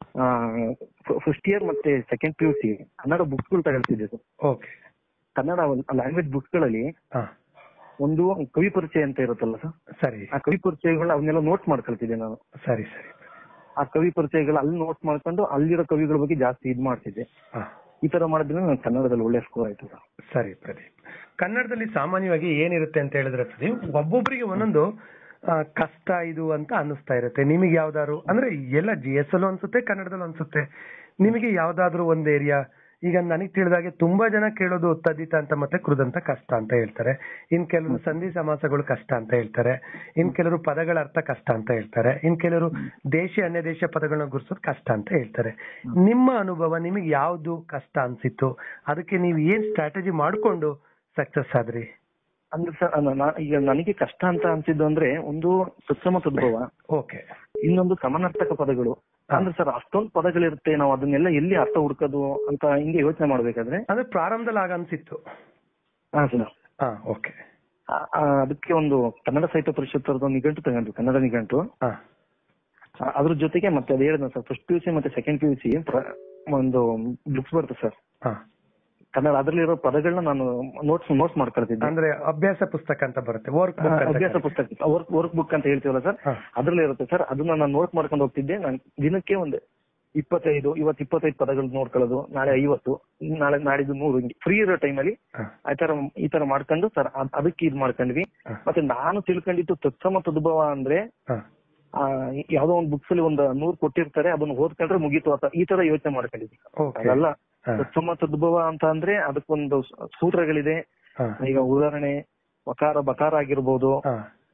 ಫಸ್ಟ್ ಇಯರ್ ಮತ್ತೆ second P U C Kannada books ಗಳು ತಗೊಳ್ತಿದ್ದೆ sir okay Kannada language books ಗಳಲ್ಲಿ ಹಾ ಒಂದು ಕವಿ ಪರಿಚಯ ಅಂತ ಇರುತ್ತಲ್ಲ ಸರ್ ಸರಿ ಆ ಕವಿ ಪರಿಚಯಗಳನ್ನ ಅವನ್ನೆಲ್ಲ ನೋಟ್ ಮಾಡ್ಕೊಳ್ತಿದ್ದೆ ನಾನು ಸರಿ ಸರಿ ಆ ಕವಿ ಪರಿಚಯಗಳು ಅಲ್ಲಿ ನೋಟ್ ಮಾಡ್ಕೊಂಡು ಅಲ್ಲಿರೋ ಕವಿಗಳ ಬಗ್ಗೆ ಜಾಸ್ತಿ ಇದ್ ಮಾಡ್ತಿದ್ದೆ ಹಾ ಈ ತರ ಮಾಡಿದ್ರೆ ನಾನು ಕನ್ನಡದಲ್ಲಿ ಒಳ್ಳೆ ಸ್ಕೋರ್ ಆಯ್ತು ಸರ್ ಸರಿ ಪ್ರದೀಪ್ ಕನ್ನಡದಲ್ಲಿ ಸಾಮಾನ್ಯವಾಗಿ ಏನಿರುತ್ತೆ ಅಂತ ಹೇಳಿದ್ರೆ ಪ್ರದೀಪ್ ಒಬ್ಬೊಬ್ಬರಿಗೆ ಒಂದೊಂದು ಆ, ಕಷ್ಟ ಇದು ಅಂತ ಅನ್ನಿಸ್ತಾ ಇರುತ್ತೆ ನಿಮಗೆ ಯಾವ್ದಾದ್ರು ಅಂದ್ರೆ ಎಲ್ಲ ಜಿ ಎಸ್ ಅಲ್ಲೂ ಅನ್ಸುತ್ತೆ ಕನ್ನಡದಲ್ಲೂ ಅನ್ಸುತ್ತೆ ನಿಮಗೆ ಯಾವ್ದಾದ್ರು ಒಂದ್ ಏರಿಯಾ ಈಗ ನನಗೆ ತಿಳಿದಾಗೆ ತುಂಬಾ ಜನ ಕೇಳೋದು ತದಿತ ಅಂತ ಮತ್ತೆ ಕೃದಂತ ಕಷ್ಟ ಅಂತ ಹೇಳ್ತಾರೆ ಇನ್ ಕೆಲವರು ಸಂಧಿ ಸಮಾಸಗಳು ಕಷ್ಟ ಅಂತ ಹೇಳ್ತಾರೆ ಇನ್ ಕೆಲವರು ಪದಗಳ ಅರ್ಥ ಕಷ್ಟ ಅಂತ ಹೇಳ್ತಾರೆ ಇನ್ ಕೆಲವರು ದೇಶಿ ಅನ್ಯ ದೇಶ ಪದಗಳನ್ನ ಗುರುಸೋದು ಕಷ್ಟ ಅಂತ ಹೇಳ್ತಾರೆ ನಿಮ್ಮ ಅನುಭವ ನಿಮಗೆ ಯಾವ್ದು ಕಷ್ಟ ಅನ್ಸಿತ್ತು ಅದಕ್ಕೆ ನೀವು ಏನ್ ಸ್ಟ್ರಾಟಜಿ ಮಾಡ್ಕೊಂಡು ಸಕ್ಸಸ್ ಆದ್ರಿ ಅಂದ್ರೆ ಸರ್ ಈಗ ನನಗೆ ಕಷ್ಟ ಅಂತ ಅನ್ಸಿದ್ದು ಅಂದ್ರೆ ಒಂದು ತತ್ಸಮ ತದ್ಭವ ಓಕೆ ಇನ್ನೊಂದು ಸಮಾನಾರ್ಥಕ ಪದಗಳು ಅಂದ್ರೆ ಸರ್ ಅಷ್ಟೊಂದು ಪದಗಳಿರುತ್ತೆ ನಾವು ಅದನ್ನೆಲ್ಲ ಎಲ್ಲಿ ಅರ್ಥ ಹುಡ್ಕೋದು ಅಂತ ಹಿಂಗೆ ಯೋಚನೆ ಮಾಡ್ಬೇಕಾದ್ರೆ ಅಂದ್ರೆ ಪ್ರಾರಂಭದಲ್ಲಿ ಆಗ ಅನ್ಸಿತ್ತು ಹಾ ಸರ್ ಹಾ ಓಕೆ ಆ- ಆ, ಅದಕ್ಕೆ ಒಂದು ಕನ್ನಡ ಸಾಹಿತ್ಯ ಪರಿಷತ್ ಅವ್ರದ್ದು ನಿಘಂಟು ತಗೊಂಡ್ರು ಕನ್ನಡ ನಿಘಂಟು ಹಾ ಆ, ಅದ್ರ ಜೊತೆಗೆ ಮತ್ತೆ ಅದ್ ಹೇಳಿದ್ನ sir first P U C ಮತ್ತೆ ಸೆಕೆಂಡ್ ಪಿ ಯು ಸಿ ಒಂದು ಬುಕ್ಸ್ ಬರುತ್ತೆ ಸರ್ ಹಾ ಕನ್ನಡ ಅದ್ರಲ್ಲಿರೋ ಪದಗಳನ್ನ ನಾನು ನೋಟ್ಸ್ ನೋಟ್ಸ್ ಮಾಡ್ಕೊಳ್ತಿದ್ದೆ ಅಂದ್ರೆ ಅಭ್ಯಾಸ ಪುಸ್ತಕ ಅಂತ ಬರುತ್ತೆ ವರ್ಕ್ ಬುಕ್ ಅಂತ ಅಭ್ಯಾಸ ಪುಸ್ತಕ ವರ್ಕ್ ವರ್ಕ್ ಬುಕ್ ಅಂತ ಹೇಳ್ತೀವಲ್ಲ ಸರ್ ಹಾ. ಅದ್ರಲ್ಲಿ ಇರುತ್ತೆ ಸರ್ ಅದನ್ನ ನಾನು ನೋಟ್ ಮಾಡ್ಕೊಂಡು ಹೋಗ್ತಿದ್ದೆ ನಾನು ದಿನಕ್ಕೆ ಒಂದು ಇಪ್ಪತ್ತೈದು ಇವತ್ತು ಇಪ್ಪತ್ತೈದು ಪದಗಳು ನೋಡ್ಕೊಳ್ಳೋದು ನಾಳೆ ಐವತ್ತು ನಾಳೆ ನಾಡಿದ್ದು ನೂರು ಹಿಂಗೆ ಫ್ರೀ ಇರೋ ಟೈಮಲ್ಲಿ ಹಾ. ಆ ತರ ಈ ತರ ಮಾಡ್ಕೊಂಡು ಸರ್ ಅದಕ್ಕೆ ಇದ್ ಮಾಡ್ಕೊಂಡ್ವಿ ಹಾ. ಮತ್ತೆ ನಾನು ತಿಳ್ಕೊಂಡಿದ್ದು ತತ್ಸಮ ತದ್ಭವ ಅಂದ್ರೆ ಹಾ. ಆ, ಯಾವ್ದೋ ಒಂದು ಬುಕ್ಸ್ ಅಲ್ಲಿ ಒಂದು ನೂರ್ ಕೊಟ್ಟಿರ್ತಾರೆ ಅದನ್ನ ಓದ್ಕೊಂಡ್ರೆ ಮುಗೀತು ಅಂತ ಈ ತರ ಯೋಚನೆ ಮಾಡ್ಕೊಂಡಿದ್ವಿ ಓಕೆ ಅದಲ್ಲ ಹಾ. ತತ್ಸಮ ತದ್ಭವ ಅಂತ ಅಂದ್ರೆ ಅದಕ್ಕೊಂದು ಸೂತ್ರಗಳಿದೆ ಹಾ. ಈಗ ಉದಾಹರಣೆ ವಕಾರ ಬಕಾರ ಆಗಿರ್ಬೋದು ಹಾ.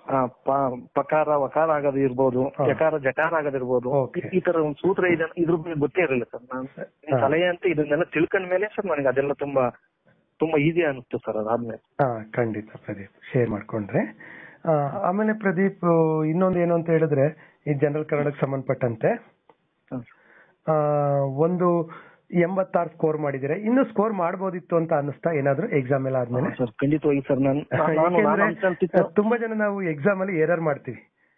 ಆ, ಪ- ಪಕಾರ ವಕಾರ ಆಗೋದು ಇರ್ಬೋದು ಹಾ. ಯಕಾರ ಜಕಾರ ಆಗೋದಿರ್ಬೋದು Okay. ಈ ತರ ಒಂದು ಸೂತ್ರ ಇದೆ ಇದ್ರ ಬಗ್ಗೆ ಗೊತ್ತೇ ಇರಲಿಲ್ಲ ಸರ್ ನಾನು ಹಾ. ಸಲಹೆ ಅಂತ ಇದನ್ನೆಲ್ಲ ತಿಳ್ಕೊಂಡ ಮೇಲೆ ಸರ್ ನನಗೆ ಅದೆಲ್ಲ ತುಂಬಾ ತುಂಬಾ ಈಸಿ ಅನಿಸ್ತು ಸರ್ ಅದಾದ್ಮೇಲೆ ಹಾ ಖಂಡಿತ ಪ್ರದೀಪ್ ಶೇರ್ ಮಾಡ್ಕೊಂಡ್ರೆ ಆ, ಆಮೇಲೆ ಪ್ರದೀಪ್ ಇನ್ನೊಂದು ಏನು ಅಂತ ಹೇಳಿದ್ರೆ ಈ ಜನರಲ್ ಕನ್ನಡಕ್ಕೆ ಸಂಬಂಧಪಟ್ಟಂತೆ ಆ, ಒಂದು ಎಂಬತ್ತಾರು ಸ್ಕೋರ್ ಮಾಡಿದಿರ ಇನ್ನು ಸ್ಕೋರ್ ಮಾಡ್ಬೋದಿತ್ತು ಅಂತ ಅನಿಸ್ತಾ ಏನಾದ್ರು ಎಕ್ಸಾಮ್ ಎಲ್ಲ ಆದ್ಮೇಲೆ ಸರ್ ಖಂಡಿತವಾಗಿ ಸರ್ ನಾನು ನಾನು ನಾನು ಯಾಕೆಂದ್ರೆ ಅನ್ಕೊಂತಿತ್ತು ತುಂಬಾ ಜನ ನಾವು ಎಕ್ಸಾಮ್ ಅಲ್ಲಿ ಎರರ್ ಮಾಡ್ತೀವಿ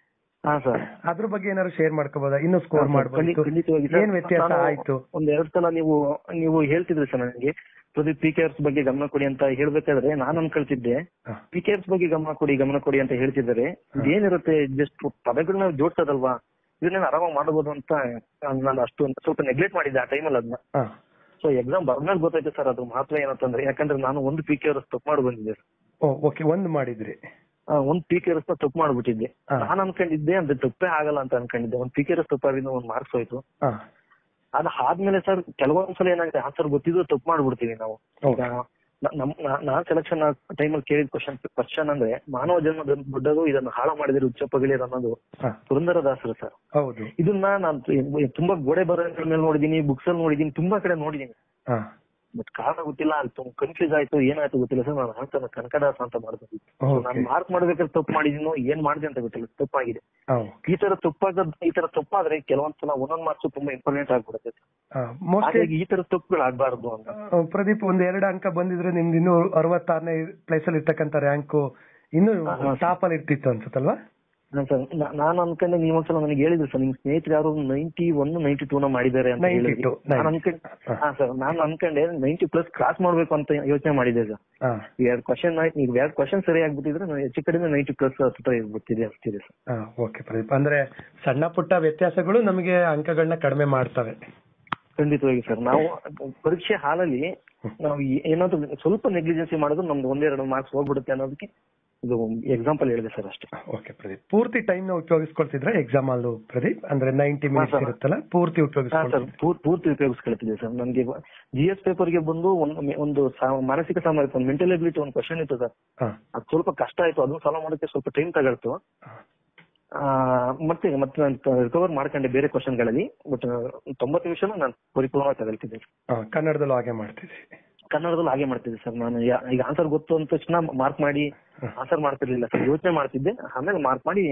ಹಾ ಸರ್ ಅದ್ರ ಬಗ್ಗೆ ಏನಾದ್ರು ಶೇರ್ ಮಾಡ್ಕೋಬಹುದಾ ಇನ್ನು ಸ್ಕೋರ್ ಮಾಡ್ಬೋದು ಖಂಡಿತವಾಗಿ ಸರ್. ಏನ್ ವ್ಯತ್ಯಾಸ ನಾನು ಆಯ್ತು ಒಂದ್ ಎರಡ್ ಸಲ ನೀವು ನೀವು ಹೇಳ್ತಿದ್ರಿ ಸರ್ ನನಗೆ ಪ್ರದೀಪ್ ಪಿ ಬಗ್ಗೆ ಗಮನ ಕೊಡಿ ಅಂತ ಹೇಳ್ಬೇಕಾದ್ರೆ ನಾನು ಅನ್ಕೊಳ್ತಿದ್ದೆ ಹಾ. ಪಿ ಬಗ್ಗೆ ಗಮನ ಕೊಡಿ ಗಮನ ಕೊಡಿ ಅಂತ ಹೇಳ್ತಿದ್ದಾರೆ ಇದೇನಿರುತ್ತೆ ಜಸ್ಟ್ ಪದಗಳನ್ನ ಜೋಡ್ಸೋದಲ್ವಾ ಇದನ್ನೇನು ಆರಾಮಾಗಿ ಮಾಡಬಹುದು ಅಂತ ನಾನು ಅಷ್ಟು ಒಂದ್ ಸ್ವಲ್ಪ ನೆಗ್ಲೆಕ್ಟ್ ಮಾಡಿದ್ದೆ ಆ ಟೈಮಲ್ಲಿ ಅದನ್ನ ಹಾ ಸೊ ಎಕ್ಸಾಮ್ ಬರ್ಮೇಲೆ ಗೊತ್ತಾಯ್ತು ಸರ್ ಅದು ಮಹತ್ವ ಏನಂತಂದ್ರೆ ಯಾಕಂದ್ರೆ ನಾನು ಒಂದು ಪಿ ಕೆ ತಪ್ಪು ಮಾಡಿ ಬಂದಿದ್ದೆ ಓ ಓಕೆ ಒಂದು ಮಾಡಿದ್ರಿ ಆ, ಒಂದ್ ಪಿ ಕೆ ತಪ್ಪು ಮಾಡ್ಬಿಟ್ಟಿದ್ದೆ ಹಾ. ನಾನು ಅನ್ಕೊಂಡಿದ್ದೆ ಅದು ತಪ್ಪೇ ಆಗಲ್ಲ ಅಂತ ಅನ್ಕೊಂಡಿದ್ದೆ ಒಂದ್ ಪಿ ಕೆ ತಪ್ಪಾಗಿದ್ದು ಒಂದ್ ಮಾರ್ಕ್ಸ್ ಹೋಯ್ತು ಹಾ ಅದ್ ಆದ್ಮೇಲೆ ಸರ್ ಕೆಲವೊಂದ್ಸಲ ಏನಾಗಿದೆ ಆನ್ಸರ್ ಗೊತ್ತಿದ್ರು ತಪ್ಪು ಮಾಡ್ಬಿಡ್ತೀವಿ ನಾವು ಈಗ ಹೌದು. ನ- ನಮ್ ನಾ- ನಾನ್ ಸೆಲೆಕ್ಷನ್ ಟೈಮಲ್ಲಿ ಕೇಳಿದ ಕ್ವಶನ್ ಕ್ವಶನ್ ಅಂದ್ರೆ ಮಾನವ ಜನ್ಮ ದೊಡ್ಡದು ಇದನ್ನು ಹಾಳ ಮಾಡಿದ್ರೆ ಉಚ್ಚಪ್ಪಗಳಿರ ಅನ್ನೋದು ಹಾ ಪುರಂದರದಾಸರು ಸರ್ ಹೌದು ಇದನ್ನ ನಾನು ತುಂಬಾ ಗೋಡೆ ಬರಹಗಳ ಮೇಲೆ ನೋಡಿದೀನಿ ಬುಕ್ಸ್ ಅಲ್ಲಿ ನೋಡಿದೀನಿ ತುಂಬಾ ಕಡೆ ನೋಡಿದೀನಿ ಹಾ ಬಟ್ ಕಾರಣ ಗೊತ್ತಿಲ್ಲ ಅಲ್ಲಿ ತುಂಬ ಕನ್ಫ್ಯೂಸ್ ಆಯ್ತು ಏನಾಯ್ತು ಗೊತ್ತಿಲ್ಲ ಸರ್ ನಾನು ಆನ್ಸರ್ ಕನಕದಾಸ ಅಂತ ಮಾಡ್ತೀನಿ ನಾನು ಓಕೆ ಮಾರ್ಕ್ ಮಾಡ್ಬೇಕಾದ್ರೆ ತಪ್ಪು ಮಾಡಿದೀನೋ ಏನ್ ಮಾಡಿದೆ ಅಂತ ಗೊತ್ತಿಲ್ಲ ತಪ್ಪಾಗಿದೆ ಹಾ ಈ ತರ ತಪ್ಪಾಗ ಈ ತರ ತಪ್ಪಾದ್ರೆ ಕೆಲವೊಂದ್ಸಲ ಒಂದೊಂದ್ ಮಾರ್ಕ್ಸ್ ತುಂಬಾ ಇಂಪಾರ್ಟೆಂಟ್ ಆಗ್ಬಿಡುತ್ತೆ ಮೋಸ್ಟ್ಲಿ ಹಾಗಾಗಿ ಈ ತರ ತಪ್ಪುಗಳು ಆಗ್ಬಾರ್ದು ಅಂತ ಪ್ರದೀಪ್ ಒಂದ್ ಎರಡು ಅಂಕ ಬಂದಿದ್ರೆ ನಿಮ್ದು ಇನ್ನೂ ಅರವತ್ತಾರನೇ ಪ್ಲೇಸ್ ಅಲ್ಲಿ ಇರ್ತಕ್ಕಂಥ ರ್ಯಾಂಕ್ ಇನ್ನು ಹಾ, ಹಾ. ಟಾಪ್ ಅಲ್ಲಿ ಇರ್ತಿತ್ತು ಅನ್ಸುತ್ತಲ್ವಾ ಹಾ ಸರ್ ನಾನು ಅನ್ಕೊಂಡೆ ನೀವು ಒಂದ್ಸಲ ನನಗೆ ಹೇಳಿದ್ರು ಸರ್ ನಿಮ್ ಸ್ನೇಹಿತರು ಯಾರು ನೈಂಟಿ ಒನ್ ನೈಂಟಿ ಟೂ ನ ಮಾಡಿದ್ದಾರೆ ಅಂತ 92, ಹೇಳಿದ್ರು ನಾನು ಅನ್ಕೊಂಡೆ ಹಾ. ಹಾ ಸರ್ ನಾನು ಅನ್ಕೊಂಡೆ ನೈಂಟಿ ಪ್ಲಸ್ ಕ್ರಾಸ್ ಮಾಡ್ಬೇಕು ಅಂತ ಯೋಚನೆ ಮಾಡಿದ್ದೆ ಸರ್ ಹಾ ಈಗ ಎರಡು ಕ್ವಶನ್ ಈಗ ಎರಡು ಕ್ವಶನ್ ಸರಿ ಆಗ್ಬಿಟ್ಟಿದ್ರೆ ನಾನು ಹೆಚ್ಚು ಕಡಿಮೆ ನೈಂಟಿ ಪ್ಲಸ್ ಹತ್ರ ಇರ್ಬಿಟ್ಟಿದೆ ಅಷ್ಟಿದೆ ಸರ್ ಹಾ ಓಕೆ ಪ್ರದೀಪ್ ಅಂದ್ರೆ ಸಣ್ಣ ಪುಟ್ಟ ವ್ಯತ್ಯಾಸಗಳು ನಮಗೆ ಅಂಕಗಳನ್ನ ಕಡಿಮೆ ಮಾಡ್ತವೆ ಖಂಡಿತವಾಗಿ ಸರ್ ನಾವು ಪರೀಕ್ಷೆ ಹಾಲಲ್ಲಿ ನಾವು ಏ- ಏನಾದ್ರು ಸ್ವಲ್ಪ ನೆಗ್ಲಿಜೆನ್ಸಿ ಮಾಡಿದ್ರು ನಮ್ದು ಒಂದೆರಡು ಮಾರ್ಕ್ಸ್ ಹೋಗ್ಬಿಡುತ್ತೆ ಅನ್ನೋದಕ್ಕೆ ಇದು ಎಕ್ಸಾಂಪಲ್ ಹೇಳಿದೆ ಸರ್ ಅಷ್ಟೇ ಓಕೆ ಪ್ರದೀಪ್ ಪೂರ್ತಿ ಟೈಮ್ ನ ಉಪಯೋಗಿಸ್ಕೊಳ್ತಿದ್ರೆ ಎಕ್ಸಾಮ್ ಅಲ್ಲೂ ಪ್ರದೀಪ್ ಅಂದ್ರೆ ನೈಂಟಿ ಮಿನಿಟ್ಸ್ sir. ಇರುತ್ತಲ್ಲ ಪೂರ್ತಿ ಹಾ ಸರ್ ಉಪಯೋಗಿಸ್ಕೊಳ್ತಿದ್ರೆ ಪೂರ್- ಪೂರ್ತಿ ಉಪಯೋಗಿಸ್ಕೊಳ್ತಿದ್ದೆ ಸರ್ ನನಗೆ ಜಿ ಎಸ್ ಪೇಪರ್ಗೆ ಬಂದು ಒಂದು ಒಂದು ಸಾ- ಮಾನಸಿಕ ಸಾಮರ್ಥ್ಯ ಒಂದು ಮೆಂಟಲ್ ಎಬಿಲಿಟಿ ಒಂದು ಕ್ವಶನ್ ಇತ್ತು ಸರ್ ಹಾ ಅದು ಸ್ವಲ್ಪ ಕಷ್ಟ ಆಯ್ತು ಅದನ್ನ ಸಾಲ್ವ್ ಮಾಡೋಕೆ ಸ್ವಲ್ಪ ಟೈಮ್ ತಗೊಳ್ತು ಹಾ. ಆ, ಮತ್ತೆ ಮತ್ತೆ ನಾನು ರಿಕವರ್ ಮಾಡ್ಕೊಂಡೆ ಬೇರೆ ಕ್ವಶನ್ಗಳಲ್ಲಿ ಬಟ್ ತೊಂಬತ್ತು ನಿಮಿಷನೂ ನಾನು ಪರಿಪೂರ್ಣವಾಗಿ ತಗೊಳ್ತಿದ್ದೆ ಹಾ, ಕನ್ನಡದಲ್ಲೂ ಹಾಗೆ ಮಾಡ್ತಿದ್ವಿ ಕನ್ನಡದಲ್ಲಿ ಹಾಗೆ ಮಾಡ್ತಿದ್ದೆ ಸರ್ ನಾನು ಯಾ- ಈಗ ಆನ್ಸರ್ ಗೊತ್ತು ಅಂದ ತಕ್ಷಣ ಮಾರ್ಕ್ ಮಾಡಿ ಆನ್ಸರ್ ಮಾಡ್ತಿರ್ಲಿಲ್ಲ ಸರ್ ಯೋಚನೆ ಮಾಡ್ತಿದ್ದೆ ಆಮೇಲೆ ಮಾರ್ಕ್ ಮಾಡಿ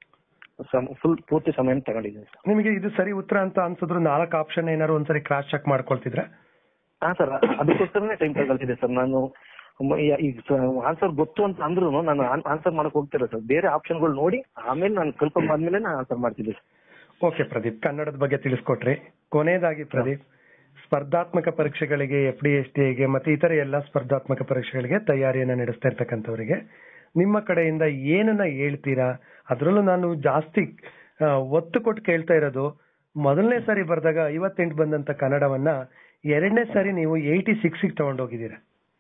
ಫುಲ್ ಪೂರ್ತಿ ಸಮಯ ತಗೊಂಡಿದ್ದೀನಿ ಸರ್ ನಿಮಗೆ ಇದು ಸರಿ ಉತ್ತರ ಅಂತ ಅನ್ಸಿದ್ರು ನಾಲ್ಕು ಆಪ್ಷನ್ ಏನಾದ್ರು ಒಂದ್ಸರಿ ಕ್ರಾಸ್ ಚೆಕ್ ಮಾಡ್ಕೊಳ್ತಿದ್ರ ಹಾ ಸರ್ ಅದಕ್ಕೋಸ್ಕರನೇ ಟೈಮ್ ತಗೊಳ್ತಿದ್ದೆ ಸರ್ ನಾನು ಮ- ಯ- ಈಗ ಆನ್ಸರ್ ಗೊತ್ತು ಅಂತ ಅಂದ್ರು ನಾನು ಆನ್ಸರ್ ಮಾಡಕ್ ಹೋಗ್ತಿಲ್ಲ ಸರ್ ಬೇರೆ ಆಪ್ಷನ್ಗಳು ನೋಡಿ ಆಮೇಲೆ ನಾನು ಕಲ್ಪನೆ ಆದ್ಮೇಲೆ ನಾನು ಆನ್ಸರ್ ಮಾಡ್ತಿದ್ದೆ ಸರ್ ಓಕೆ ಪ್ರದೀಪ್ ಕನ್ನಡದ ಬಗ್ಗೆ ತಿಳಿಸ್ಕೊಟ್ರಿ ಕೊನೆಯದಾಗಿ ಪ್ರದೀಪ್ ಸ್ಪರ್ಧಾತ್ಮಕ ಪರೀಕ್ಷೆಗಳಿಗೆ ಎಫ್ ಡಿ ಎಸ್ ಗೆ ಮತ್ತೆ ಇತರ ಎಲ್ಲ ಸ್ಪರ್ಧಾತ್ಮಕ ಪರೀಕ್ಷೆಗಳಿಗೆ ತಯಾರಿಯನ್ನ ನಡೆಸ್ತಾ ಇರ್ತಕ್ಕಂಥವರಿಗೆ ನಿಮ್ಮ ಕಡೆಯಿಂದ ಏನನ್ನ ಹೇಳ್ತೀರಾ ಅದರಲ್ಲೂ ನಾನು ಜಾಸ್ತಿ ಆ, ಒತ್ತು ಕೊಟ್ಟು ಕೇಳ್ತಾ ಇರೋದು ಮೊದಲನೇ ಸಾರಿ ಬರೆದಾಗ ಐವತ್ತೆಂಟು ಬಂದಂತ ಕನ್ನಡವನ್ನ ಎರಡನೇ ಸಾರಿ ನೀವು ಏಯ್ಟಿ ಸಿಕ್ಸ್ ತಗೊಂಡೋಗಿದ್ದೀರಾ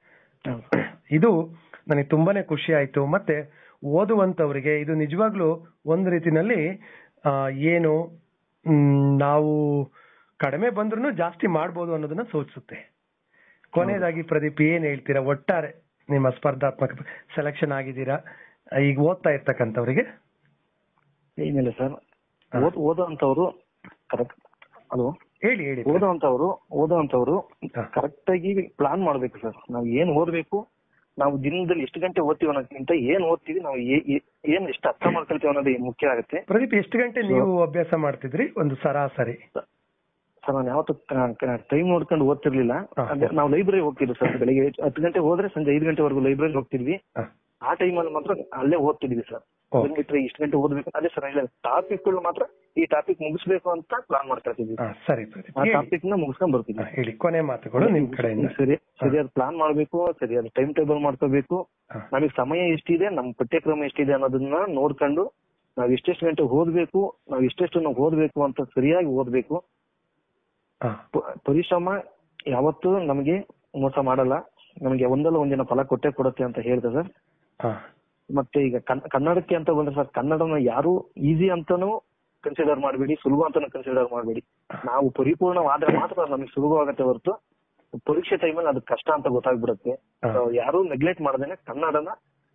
ಇದು ನನಗೆ ತುಂಬಾನೇ ಖುಷಿ ಆಯ್ತು ಮತ್ತೆ ಓದುವಂತವರಿಗೆ ಇದು ನಿಜವಾಗ್ಲೂ ಒಂದು ರೀತಿನಲ್ಲಿ ಆ, ಏನು ಮ್, ನಾವು ಕಡಿಮೆ ಬಂದ್ರು ಜಾಸ್ತಿ ಮಾಡ್ಬೋದು ಅನ್ನೋದನ್ನ ಸೂಚಿಸುತ್ತೆ ಕೊನೆಯದಾಗಿ ಪ್ರದೀಪ್ ಏನ್ ಹೇಳ್ತೀರಾ ಒಟ್ಟಾರೆ ನಿಮ್ಮ ಸ್ಪರ್ಧಾತ್ಮಕ ಸೆಲೆಕ್ಷನ್ ಆಗಿದ್ದೀರಾ ಈಗ ಓದ್ತಾ ಇರ್ತಕ್ಕಂಥವ್ರಿಗೆ ಏನಿಲ್ಲ ಸರ್ ಓದ್ ಓದೋಂತವ್ರು ಕರೆಕ್ಟ್ ಹಲೋ ಹೇಳಿ ಹೇಳಿ ಓದೋಂತವ್ರು ಓದೋಂತವ್ರು ಹಾ. ಕರೆಕ್ಟ್ ಆಗಿ ಪ್ಲಾನ್ ಮಾಡ್ಬೇಕು ಸರ್ ನಾವು ಏನ್ ಓದ್ಬೇಕು ನಾವು ದಿನದಲ್ಲಿ ಎಷ್ಟು ಗಂಟೆ ಓದ್ತೀವಿ ಅನ್ನೋದಕ್ಕಿಂತ ಏನ್ ಓದ್ತೀವಿ ನಾವು ಏ- ಏ- ಏನ್ ಎಷ್ಟು ಅರ್ಥ ಮಾಡ್ಕೊಳ್ತೀವಿ ಅನ್ನೋದು ಮುಖ್ಯ ಆಗುತ್ತೆ ಪ್ರದೀಪ್ ಎಷ್ಟು ಗಂಟೆ ನೀವು ಅಭ್ಯಾಸ ಮಾಡ್ತಿದ್ರಿ ಒಂದು ಸರಾಸರಿ ಸರ್ ನಾನು ಯಾವತ್ತು ಟೈಮ್ ನೋಡ್ಕೊಂಡು ಓದ್ತಿರ್ಲಿಲ್ಲ ಹಾ. ಅದೇ ನಾವು ಲೈಬ್ರರಿ ಹೋಗ್ತಿದ್ವಿ ಸರ್ ಬೆಳಿಗ್ಗೆ ಹತ್ತು ಗಂಟೆ ಹೋದ್ರೆ ಸಂಜೆ ಐದು ಗಂಟೆವರೆಗೂ ಲೈಬ್ರರಿ ಹೋಗ್ತಿದ್ವಿ ಹ. ಆ ಟೈಮಲ್ಲಿ ಮಾತ್ರ ಅಲ್ಲೇ ಓದ್ತಿದ್ವಿ ಸರ್ ಓ. ಅದನ್ನ ಬಿಟ್ರೆ ಇಷ್ಟು ಗಂಟೆ ಓದ್ಬೇಕು ಅದೇ ಸರ್ ಟಾಪಿಕ್ಗಳು ಮಾತ್ರ ಈ ಟಾಪಿಕ್ ಮುಗಿಸ್ಬೇಕು ಅಂತ ಪ್ಲಾನ್ ಮಾಡ್ತಾ ಇದ್ವಿ ಹಾ, ಸರಿ ಪ್ರದೀಪ್ ಆ ಹೇಳಿ. ಟಾಪಿಕ್ ನ ಮುಗಿಸ್ಕೊಂಡ್ ಹಾ, ಬರ್ತಿದ್ವಿ ಹೇಳಿ ಕೊನೆ ಮಾತುಗಳು ನಿಮ್ ಕಡೆಯಿಂದ ಸರಿ ಸರಿಯಾದ ಪ್ಲಾನ್ ಮಾಡ್ಬೇಕು ಸರಿಯಾದ ಟೈಮ್ ಟೇಬಲ್ ಮಾಡ್ಕೋಬೇಕು ಹಾ. ನಮಗೆ ಸಮಯ ಎಷ್ಟಿದೆ ನಮ್ ಪಠ್ಯಕ್ರಮ ಎಷ್ಟಿದೆ ಅನ್ನೋದನ್ನ ನೋಡ್ಕೊಂಡು ನಾವ್ ಎಷ್ಟೆಷ್ಟು ಗಂಟೆ ಓದ್ಬೇಕು ನಾವ್ ಎಷ್ಟೆಷ್ಟು ನಾವು ಓದ್ಬೇಕು ಅಂತ ಸರಿಯಾಗಿ ಓದ್ಬೇಕು ಹಾ, ಪ- ಪರಿಶ್ರಮ ಯಾವತ್ತೂ ನಮಗೆ ಮೋಸ ಮಾಡಲ್ಲ ನಮಗೆ ಒಂದಲ್ಲ ಒಂದಿನ ಫಲ ಕೊಟ್ಟೆ ಕೊಡುತ್ತೆ ಅಂತ ಹೇಳ್ದೆ ಸರ್ ಹಾ, ಮತ್ತೆ ಈಗ ಕನ್- ಕನ್ನಡಕ್ಕೆ ಅಂತ ಬಂದ್ರೆ ಸರ್ ಕನ್ನಡನ ಯಾರು ಈಸಿ ಅಂತಾನೂ ಕನ್ಸಿಡರ್ ಮಾಡಬೇಡಿ ಸುಲಭ ಅಂತಾನು ಕನ್ಸಿಡರ್ ಮಾಡಬೇಡಿ ನಾವು ಪರಿಪೂರ್ಣವಾದ್ರೆ ಮಾತ್ರ ನಮಗೆ ಸುಲಭವಾಗತ್ತೆ ಹೊರತು ಪರೀಕ್ಷೆ ಟೈಮಲ್ಲಿ ಅದು ಕಷ್ಟ ಅಂತ ಗೊತ್ತಾಗ್ಬಿಡುತ್ತೆ ಹಾ. So ಯಾರು ನೆಗ್ಲೆಕ್ಟ್ ಮಾಡದೇನೆ ಕನ್ನಡನ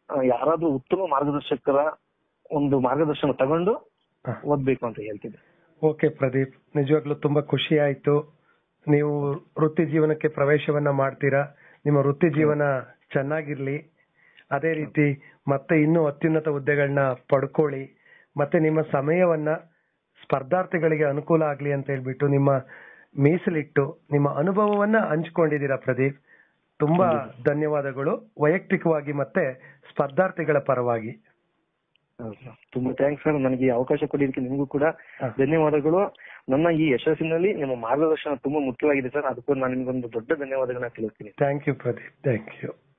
ಆ, ಯಾರಾದ್ರೂ ಉತ್ತಮ ಮಾರ್ಗದರ್ಶಕರ ಒಂದು ಮಾರ್ಗದರ್ಶನ ತಗೊಂಡು ಹ. ಓದ್ಬೇಕು ಅಂತ ಹೇಳ್ತಿದ್ದೆ ಓಕೆ ಪ್ರದೀಪ್ ನಿಜವಾಗ್ಲೂ ತುಂಬಾ ಖುಷಿ ಆಯ್ತು ನೀವು ವೃತ್ತಿ ಜೀವನಕ್ಕೆ ಪ್ರವೇಶವನ್ನ ಮಾಡ್ತೀರಾ ನಿಮ್ಮ ವೃತ್ತಿ ಜೀವನ ಚೆನ್ನಾಗಿರ್ಲಿ ಅದೇ ರೀತಿ ಮತ್ತೆ ಇನ್ನೂ ಅತ್ಯುನ್ನತ ಹುದ್ದೆಗಳನ್ನ ಪಡ್ಕೊಳ್ಳಿ ಮತ್ತೆ ನಿಮ್ಮ ಸಮಯವನ್ನ ಸ್ಪರ್ಧಾರ್ಥಿಗಳಿಗೆ ಅನುಕೂಲ ಆಗ್ಲಿ ಅಂತ ಹೇಳ್ಬಿಟ್ಟು ನಿಮ್ಮ ಮೀಸಲಿಟ್ಟು ನಿಮ್ಮ ಅನುಭವವನ್ನ ಹಂಚ್ಕೊಂಡಿದ್ದೀರಾ ಪ್ರದೀಪ್ ತುಂಬಾ ಧನ್ಯವಾದಗಳು ವೈಯಕ್ತಿಕವಾಗಿ ಮತ್ತೆ ಸ್ಪರ್ಧಾರ್ಥಿಗಳ ಪರವಾಗಿ ಹೌದು sir. ತುಂಬಾ ಥ್ಯಾಂಕ್ಸ್ ಸರ್ ನನಗೆ ಈ ಅವಕಾಶ ಕೊಟ್ಟಿದ್ದಕ್ಕೆ ನಿಮಗೂ ಕೂಡ ಹ. ಧನ್ಯವಾದಗಳು ನನ್ನ ಈ ಯಶಸ್ಸಿನಲ್ಲಿ ನಿಮ್ಮ ಮಾರ್ಗದರ್ಶನ ತುಂಬಾ ಮುಖ್ಯವಾಗಿದೆ ಸರ್ ಅದಕ್ಕೂ ನಾನು ನಿಮ್ಗೊಂದು ದೊಡ್ಡ ಧನ್ಯವಾದಗಳನ್ನ ತಿಳಿಸ್ತೀನಿ thank you Pradeep thank you